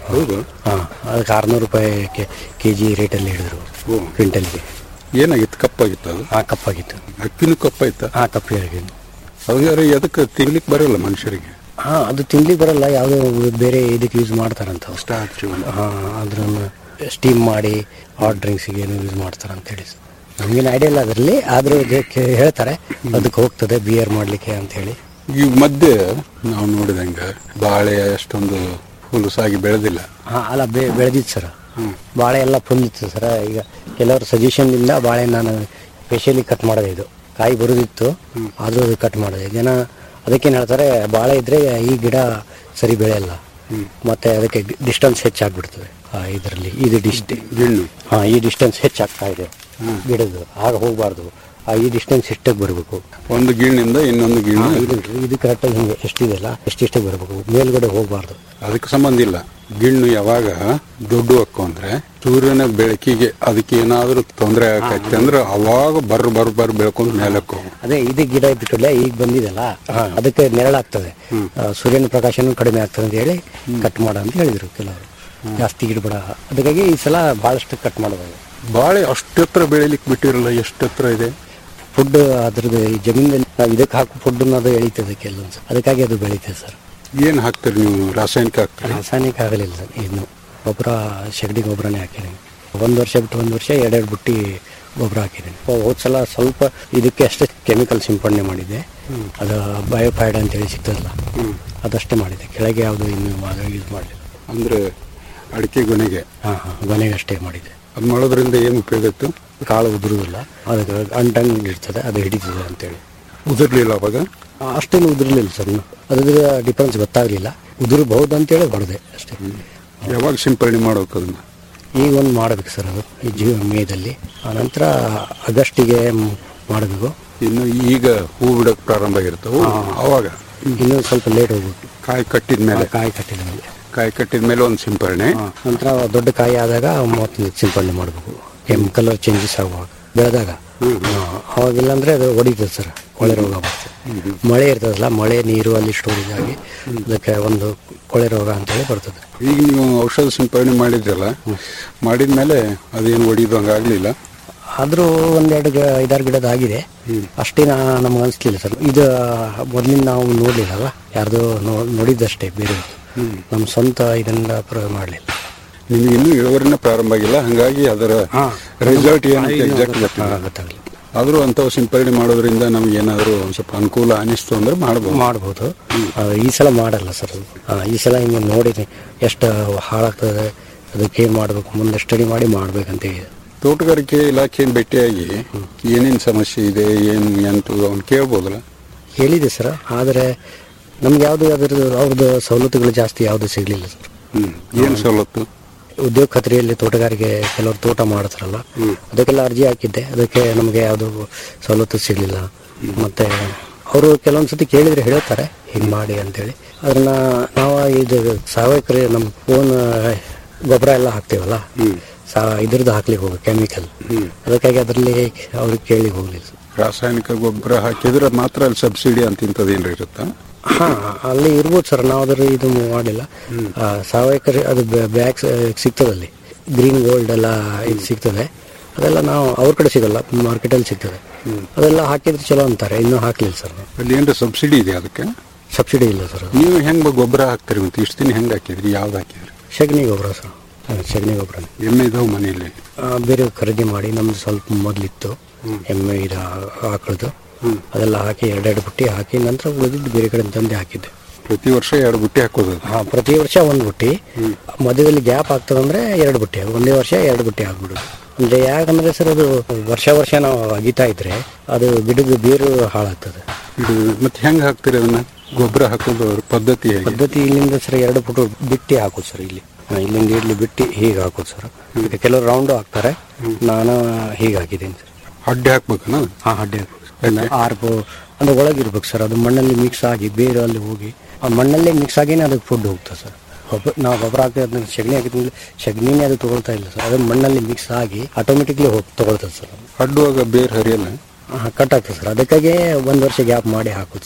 S6: ಹೌದು
S5: ಹಾಂ ಅದಕ್ಕೆ ಆರುನೂರು ರೂಪಾಯಿ ಕೆ ಜಿ ರೇಟಲ್ಲಿ ಹಿಡಿದ್ರು
S6: ಓ.
S5: ಕ್ವಿಂಟಲ್ಗೆ
S6: ಏನಾಗಿತ್ತು ಕಪ್ಪಾಗಿತ್ತು ಅದು
S5: ಆ ಕಪ್ಪಾಗಿತ್ತು
S6: ಅಕ್ಕಿನೂ ಕಪ್ಪಾಯ್ತಾ
S5: ಆ ಕಪ್ಪು ಆಗಿದ್ದು
S6: ಹಂಗಾರೆ ಅದಕ್ಕೆ ತಿನ್ಲಿಕ್ಕೆ ಬರಲ್ಲ ಮನುಷ್ಯರಿಗೆ
S5: ಹಾಂ ಅದು ತಿನ್ಲಿಕ್ಕೆ ಬರಲ್ಲ ಯಾವುದೋ ಬೇರೆ ಇದಕ್ಕೆ ಯೂಸ್ ಮಾಡ್ತಾರಂತ ಅವ್ರು.
S6: ಸ್ಟಾರ್ಚ್
S5: ಹಾಂ ಅದನ್ನು ಸ್ಟೀಮ್ ಮಾಡಿ ಹಾಟ್ ಡ್ರಿಂಕ್ಸಿಗೆ ಏನು ಯೂಸ್ ಮಾಡ್ತಾರೆ ಅಂತ ಹೇಳಿ ನಮಗೇನು ಐಡಿಯಾ ಇಲ್ಲ ಅದರಲ್ಲಿ ಆದರೂ ಇದಕ್ಕೆ ಹೇಳ್ತಾರೆ ಅದಕ್ಕೆ ಹೋಗ್ತದೆ ಬಿಯರ್ ಮಾಡಲಿಕ್ಕೆ ಅಂತ ಹೇಳಿ
S6: ಈ ಮಧ್ಯೆ ನಾವು ನೋಡಿದಂಗೆ ಬಾಳೆ ಅಷ್ಟೊಂದು ಹುಲುಸಾಗಿ ಬೆಳೆದಿಲ್ಲ
S5: ಹಾಂ ಅಲ್ಲ ಬೆ ಬೆಳೆದಿತ್ತು ಸರ್ ಬಾಳೆ ಎಲ್ಲ ಫುಲ್ ಇತ್ತು ಸರ್ ಈಗ ಕೆಲವ್ರ ಸಜೆಷನ್ನಿಂದ ಬಾಳೆ ನಾನು ಸ್ಪೆಷಲಿ ಕಟ್ ಮಾಡೋದು ಇದು ಕಾಯಿ ಬರೋದಿತ್ತು ಆದರೂ ಅದು ಕಟ್ ಮಾಡಿದೆ ಜನ ಅದಕ್ಕೇನು ಹೇಳ್ತಾರೆ ಬಾಳೆ ಇದ್ರೆ ಈ ಗಿಡ ಸರಿ ಬೆಳೆಯಲ್ಲ ಮತ್ತೆ ಅದಕ್ಕೆ ಡಿಸ್ಟೆನ್ಸ್ ಹೆಚ್ಚಾಗ್ಬಿಡ್ತದೆ ಇದರಲ್ಲಿ ಇದು ಡಿಸ್ಟ್
S6: ಗಿಣ್ಣು
S5: ಹಾಂ ಈ ಡಿಸ್ಟೆನ್ಸ್ ಹೆಚ್ಚಾಗ್ತಾ ಇದೆ ಗಿಡದ್ದು ಆಗ ಹೋಗಬಾರ್ದು ಆ ಈ ಡಿಸ್ಟೆನ್ಸ್ ಇಷ್ಟಕ್ಕೆ ಬರಬೇಕು
S6: ಒಂದು ಗಿಣ್ಣಿಂದ ಇನ್ನೊಂದು ಗಿಣ್ಣು
S5: ಇದು ಇದು ಕರೆಕ್ಟಾಗಿ ಹಿಂಗೆ ಎಷ್ಟಿದೆಯಲ್ಲ ಎಷ್ಟಿಷ್ಟೇ ಬರಬೇಕು ಮೇಲ್ಗಡೆ ಹೋಗಬಾರ್ದು
S6: ಅದಕ್ಕೆ ಸಂಬಂಧ ಇಲ್ಲ ಗಿಣ್ಣು ಯಾವಾಗ ದೊಡ್ಡ ಹಕ್ಕು ಅಂದ್ರೆ ಸೂರ್ಯನ ಬೆಳಕಿಗೆ ಅದಕ್ಕೆ ಏನಾದ್ರೂ ತೊಂದರೆ ಆಗೈತೆ ಅಂದ್ರೆ ಅವಾಗ ಬರ್ ಬರ್ ಬರ್ ಬೆಳ್ಕೊಂಡು ಮೇಲಕ್ಕೆ ಹೋಗು
S5: ಅದೇ ಇದು ಗಿಡ ಇದ್ಬಿಟ್ಟಲ್ಲ ಈಗ ಬಂದಿದೆಲ್ಲ ಅದಕ್ಕೆ ನೆರಳಾಗ್ತದೆ ಆ, ಸೂರ್ಯನ ಪ್ರಕಾಶನೂ ಕಡಿಮೆ ಆಗ್ತದೆ ಅಂತ ಹೇಳಿ ಕಟ್ ಮಾಡ ಅಂತ ಹೇಳಿದ್ರು ಕೆಲವರು ಜಾಸ್ತಿ ಗಿಡಬೇಡ ಅದಕ್ಕಾಗಿ ಈ ಸಲ ಬಹಳಷ್ಟು ಕಟ್ ಮಾಡೋದು
S6: ಬಾಳೆ ಅಷ್ಟೆತ್ರ ಬೆಳಿಲಿಕ್ಕೆ ಬಿಟ್ಟಿರಲ್ಲ ಎಷ್ಟೆತ್ರ ಇದೆ
S5: ಫುಡ್ ಅದ್ರದ್ದು ಈ ಜಮೀನಲ್ಲಿ ನಾವು ಇದಕ್ಕೆ ಹಾಕೋ ಫುಡ್ ಅದು ಎಳೀತದೆ ಕೆಲವೊಂದು ಅದಕ್ಕಾಗಿ ಅದು ಬೆಳೀತದೆ ಸರ್
S6: ಏನ್ ಹಾಕ್ತೀರಿ ನೀವು ರಾಸಾಯನಿಕ ಹಾಕ್ತೀರಿ
S5: ರಾಸಾಯನಿಕ ಆಗಲಿಲ್ಲ ಸರ್ ಇನ್ನು ಗೊಬ್ಬರ ಸಗಣಿ ಗೊಬ್ಬರನೇ ಹಾಕಿದ್ದೀನಿ ಒಂದು ವರ್ಷ ಬಿಟ್ಟು ಒಂದು ವರ್ಷ ಎರಡೆರಡು ಬುಟ್ಟಿ ಗೊಬ್ಬರ ಹಾಕಿದ್ದೀನಿ ಹೋದ ಸಲ ಸ್ವಲ್ಪ ಇದಕ್ಕೆ ಅಷ್ಟೇ ಕೆಮಿಕಲ್ ಸಿಂಪಡಣೆ ಮಾಡಿದ್ದೆ ಅದು ಬಯೋಫೈಡ್ ಅಂತೇಳಿ ಸಿಗ್ತದಲ್ಲ ಅದಷ್ಟೇ ಮಾಡಿದ್ದೆ ಕೆಳಗೆ ಯಾವುದು ಇನ್ನು ಯೂಸ್ ಮಾಡಲಿಲ್ಲ
S6: ಅಂದ್ರೆ ಅಡಿಕೆ ಗೊನೆಗೆ
S5: ಹಾಂ ಹಾಂ ಮನೆಗೆ ಅಷ್ಟೇ ಮಾಡಿದ್ದೆ
S6: ಅದ್ ಮಾಡೋದ್ರಿಂದ ಏನು ಉಪಯೋಗ ಇತ್ತು
S5: ಕಾಳು ಉದುರುವುದಿಲ್ಲ ಅದಕ್ಕೆ ಅಂಟಂಗ್ ಇರ್ತದೆ ಅದು ಹಿಡಿತದೆ ಅಂತೇಳಿ
S6: ಉದುರ್ಲಿಲ್ಲ ಅವಾಗ
S5: ಆ, ಅಷ್ಟೇನು ಉದುರಲಿಲ್ಲ ಸರ್ ಅದ್ರ ಡಿಫ್ರೆನ್ಸ್ ಗೊತ್ತಾಗಲಿಲ್ಲ ಉದುರಬಹುದು ಅಂತೇಳಿ ಹೊಡೆದೆ ಅಷ್ಟೇ
S6: ಯಾವಾಗ ಸಿಂಪರಣೆ ಮಾಡೋಕೆ ಅದನ್ನ
S5: ಈಗ ಒಂದು ಮಾಡಬೇಕು ಸರ್ ಅದು ಈ ಜೀವ ಮೇದಲ್ಲಿ ಆನಂತರ ಆಗಸ್ಟಿಗೆ ಮ್- ಮಾಡಬೇಕು
S6: ಇನ್ನು ಈಗ ಹೂ ಬಿಡಕ್ ಪ್ರಾರಂಭ ಆಗಿರ್ತಾವ ಅವಾಗ
S5: ಇನ್ನೂ ಸ್ವಲ್ಪ ಲೇಟ್ ಹೋಗ್ಬೇಕು
S6: ಕಾಯಿ ಕಟ್ಟಿದ ಮೇಲೆ
S5: ಕಾಯಿ ಕಟ್ಟಿದ ಮೇಲೆ
S6: ಕಾಯಿ ಕಟ್ಟಿದ ಮೇಲೆ ಒಂದು ಸಿಂಪರಣೆ
S5: ನಂತರ ದೊಡ್ಡ ಕಾಯಿ ಆದಾಗ ಮೂವತ್ತು ಸಿಂಪಡಣೆ ಮಾಡಬೇಕು ಕೆಂಪು ಕಲರ್ ಚೇಂಜಸ್ ಆಗುವಾಗ ಬೆಳೆದಾಗ ಹಾ, ಅವಾಗಿಲ್ಲ ಅಂದ್ರೆ ಅದು ಹೊಡಿತದೆ ಸರ್ ಕೊಳೆ ರೋಗ ಬರ್ತದೆ ಮಳೆ ಇರ್ತದಲ್ಲ ಮಳೆ ನೀರು ಅಲ್ಲಿ ಸ್ಟೋರೇಜ್ ಆಗಿ ಅದಕ್ಕೆ ಒಂದು ಕೊಳೆ ರೋಗ ಅಂತೇಳಿ ಬರ್ತದೆ
S6: ಈಗ ನೀವು ಔಷಧ ಸಿಂಪರಣೆ ಮಾಡಿದ್ರಲ್ಲ ಮಾಡಿದ್ಮೇಲೆ ಅದೇನು ಹೊಡಿದಂಗೆ ಆಗ್ಲಿಲ್ಲ
S5: ಆದರೂ ಒಂದೆರಡು ಗ ಐದಾರು ಗಿಡದ ಆಗಿದೆ ಅಷ್ಟೇನ ನಮ್ಗೆ ಅನಿಸ್ಲಿಲ್ಲ ಸರ್ ಇದು ಮೊದಲಿಂದ ನಾವು ನೋಡ್ಲಿಲ್ಲಲ್ಲ ಯಾರ್ದೋ ನೋ- ನೋಡಿದ್ದಷ್ಟೇ ಬೇರೆ ನಮ್ಮ ಸ್ವಂತ ಇದನ್ನ ಪ್ರಯೋಗ ಮಾಡಲಿಲ್ಲ
S6: ನಿಮ್ಗೆ ಇನ್ನೂ ಇಳುವರಿನ ಪ್ರಾರಂಭ ಆಗಿಲ್ಲ ಹಂಗಾಗಿ ಅದರ ರಿಸಲ್ಟ್ ಏನು ಎಕ್ಸಾಕ್ಟ್ ಗೊತ್ತಿಲ್ಲ
S5: ಗೊತ್ತಾಗಲಿಲ್ಲ
S6: ಆದ್ರೂ ಅಂಥವು ಸಿಂಪರಣೆ ಮಾಡೋದ್ರಿಂದ ನಮ್ಗೆ ಏನಾದರೂ ಒಂದು ಸ್ವಲ್ಪ ಅನುಕೂಲ ಅನಿಸ್ತು ಅಂದ್ರೆ ಮಾಡ್ಬೋದು
S5: ಮಾಡ್ಬೋದು ಆ, ಈ ಸಲ ಮಾಡಲ್ಲ ಸರ್ ಅದು. ಆ, ಈ ಸಲ ಹಿಂಗೆ ನೋಡಿನಿ ಎಷ್ಟು ಹಾಳಾಗ್ತದೆ ಅದಕ್ಕೆ ಏನು ಮಾಡಬೇಕು ಮುಂದೆ ಸ್ಟಡಿ ಮಾಡಿ ಮಾಡ್ಬೇಕಂತ ಇದೆ
S6: ತೋಟಗಾರಿಕೆ ಇಲಾಖೆಯನ್ನು ಭೇಟಿಯಾಗಿ ಏನೇನು ಸಮಸ್ಯೆ ಇದೆ ಏನು ಎಂತು ಅವ್ನು ಕೇಳ್ಬೋದಲ್ಲ
S5: ಹೇಳಿದೆ ಸರ್ ಆದರೆ ನಮ್ಗೆ ಯಾವುದು ಅದ್ರದ್ದು ಅವ್ರದ್ದು ಸವಲತ್ತುಗಳು ಜಾಸ್ತಿ ಯಾವುದು ಸಿಗಲಿಲ್ಲ ಸರ್
S6: ಹ್ಮ್ ಏನು ಸವಲತ್ತು
S5: ಉದ್ಯೋಗ ಖಾತ್ರಿಯಲ್ಲಿ ತೋಟಗಾರಿಕೆ ಕೆಲವರು ತೋಟ ಮಾಡ್ತಾರಲ್ಲ ಅದಕ್ಕೆಲ್ಲ ಅರ್ಜಿ ಹಾಕಿದ್ದೆ ಅದಕ್ಕೆ ನಮಗೆ ಯಾವುದು ಸವಲತ್ತು ಸಿಗಲಿಲ್ಲ ಮತ್ತೆ ಅವರು ಕೆಲವೊಂದು ಸತಿ ಕೇಳಿದ್ರೆ ಹೇಳ್ತಾರೆ ಹಿಂಗೆ ಮಾಡಿ ಅಂತೇಳಿ ಅದನ್ನ ನಾವು ಇದು ಸಾವಯವ ಕರೆ ನಮ್ಮ ಓನ್ ಗೊಬ್ಬರ ಎಲ್ಲ ಹಾಕ್ತೀವಲ್ಲ ಸಾ ಇದ್ರದ್ದು ಹಾಕ್ಲಿಕ್ಕೆ ಹೋಗಿ ಕೆಮಿಕಲ್ ಅದಕ್ಕಾಗಿ ಅದರಲ್ಲಿ ಅವ್ರಿಗೆ ಕೇಳಿ ಹೋಗ್ಲಿಲ್ಲ ಸರ್.
S6: ರಾಸಾಯನಿಕ ಗೊಬ್ಬರ ಹಾಕಿದ್ರೆ ಮಾತ್ರ ಅಲ್ಲಿ ಸಬ್ಸಿಡಿ ಅಂತ ಇಂಥದ್ದು ಏನಾರ ಇರುತ್ತಾ
S5: ಹಾ ಅಲ್ಲಿ ಇರ್ಬೋದು ಸರ್ ನಾವು ಅದ್ರ ಇದು ಮಾಡಿಲ್ಲ ಆ, ಸಾವಯವ ಕರೆ ಅದು ಬ್ಯಾಗ್ ಸಿಗ್ತದಲ್ಲಿ ಗ್ರೀನ್ ಗೋಲ್ಡ್ ಎಲ್ಲ ಇದು ಸಿಗ್ತದೆ ಅದೆಲ್ಲ ನಾವು ಅವ್ರ ಕಡೆ ಸಿಗಲ್ಲ ಮಾರ್ಕೆಟಲ್ಲಿ ಸಿಗ್ತದೆ ಅದೆಲ್ಲ ಹಾಕಿದ್ರೆ ಚಲೋ ಅಂತಾರೆ ಇನ್ನೂ ಹಾಕ್ಲಿಲ್ಲ ಸರ್ ನಾವು
S6: ಅಲ್ಲಿ ಏನಾರ ಸಬ್ಸಿಡಿ ಇದೆ ಅದಕ್ಕೆ
S5: ಸಬ್ಸಿಡಿ ಇಲ್ಲ ಸರ್ ಅದು.
S6: ನೀವು ಹೆಂಗ್ ಗೊಬ್ಬರ ಹಾಕ್ತೀರಿ ಮತ್ತೆ ಇಷ್ಟು ದಿನ ಹೆಂಗ್ ಹಾಕಿದ್ರಿ ಯಾವ್ದು ಹಾಕಿದ್ರಿ
S5: ಸಗಣಿ ಗೊಬ್ಬರ ಸರ್ ಹಾ, ಸಗಣಿ ಗೊಬ್ಬರ
S6: ಎಮ್ಮೆ ಇದಾವೆ ಮನೆಯಲ್ಲಿ
S5: ಬೇರೆ ಖರೀದಿ ಮಾಡಿ ನಮ್ದು ಸ್ವಲ್ಪ ಮೊದಲಿತ್ತು ಎಮ್ಮೆ ಇದು ಆಕಳದು ಅದೆಲ್ಲ ಹಾಕಿ ಎರಡೆರಡು ಬುಟ್ಟಿ ಹಾಕಿ ನಂತರ ಉಳಿದಿದ್ದು ಬೇರೆ ಕಡೆ ತಂದೆ ಹಾಕಿದ್ದೆ
S6: ಪ್ರತಿ ವರ್ಷ ಎರಡು ಬುಟ್ಟಿ ಹಾಕೋದು ಅದು.
S5: ಹಾ ಪ್ರತಿ ವರ್ಷ ಒಂದು ಬುಟ್ಟಿ ಮಧ್ಯದಲ್ಲಿ ಗ್ಯಾಪ್ ಆಗ್ತದಂದ್ರೆ ಎರಡು ಬುಟ್ಟಿ ಒಂದೇ ವರ್ಷ ಎರಡು ಬುಟ್ಟಿ ಆಗ್ಬಿಡುದು ಅಂದ್ರೆ ಯಾಕಂದ್ರೆ ಸರ್ ಅದು ವರ್ಷ ವರ್ಷ ನಾವು ಅಗಿತಾ ಇದ್ರೆ ಅದು ಗಿಡದ ಬೇರು ಹಾಳಾಗ್ತದೆ
S6: ಇದು ಮತ್ತೆ ಹೆಂಗ್ ಹಾಕ್ತೀರಿ ಅದನ್ನ ಗೊಬ್ಬರ ಹಾಕೋದು ಅವ್ರ ಪದ್ಧತಿ ಹೇಗೆ
S5: ಪದ್ಧತಿ ಇಲ್ಲಿಂದ ಸರ್ ಎರಡು ಫುಟ್ ಬಿಟ್ಟಿ ಹಾಕೋದು ಸರ್ ಇಲ್ಲಿ ಹಾ, ಇಲ್ಲಿಂದ ಇಲ್ಲಿ ಬಿಟ್ಟಿ ಹೀಗೆ ಹಾಕೋದು ಸರ್ ಈಗ ಕೆಲವರು ರೌಂಡ್ ಹಾಕ್ತಾರೆ ನಾನು ಹೀಗೆ ಹಾಕಿದ್ದೀನಿ ಸರ್
S6: ಅಡ್ಡಿ ಹಾಕ್ಬೇಕನ
S5: ಹಾ ಅಡ್ಡಿ ಹಾಕ್ಬೇಕು ಆರ್ಪು ಅಂದ್ರೆ ಒಳಗಿರ್ಬೇಕು ಸರ್ ಅದು ಮಣ್ಣಲ್ಲಿ ಮಿಕ್ಸ್ ಆಗಿ ಬೇರು ಅಲ್ಲಿ ಹೋಗಿ ಆ ಮಣ್ಣಲ್ಲೇ ಮಿಕ್ಸ್ ಆಗಿನೇ ಅದಕ್ಕೆ ಫುಡ್ ಹೋಗ್ತದೆ ಸರ್ ಗೊಬ್ಬರ ನಾವು ಗೊಬ್ಬರ ಹಾಕಿ ಅದನ್ನ ಸಗಣಿ ಹಾಕಿದ್ಮೇಲೆ ಸಗಣಿನೇ ಅದು ತಗೊಳ್ತಾ ಇಲ್ಲ ಸರ್ ಅದು ಮಣ್ಣಲ್ಲಿ ಮಿಕ್ಸ್ ಆಗಿ ಆಟೋಮೆಟಿಕ್ಲಿ ಹೋಗಿ ತಗೊಳ್ತದೆ ಸರ್
S6: ಅಡ್ಡುವಾಗ ಬೇರೆ ಹರಿಯಲ್ಲ
S5: ಕಟ್ ಆಗ್ತದೆ ಸರ್ ಅದಕ್ಕಾಗಿ ಒಂದು ವರ್ಷ ಗ್ಯಾಪ್ ಮಾಡಿ ಹಾಕೋದು ಸರ್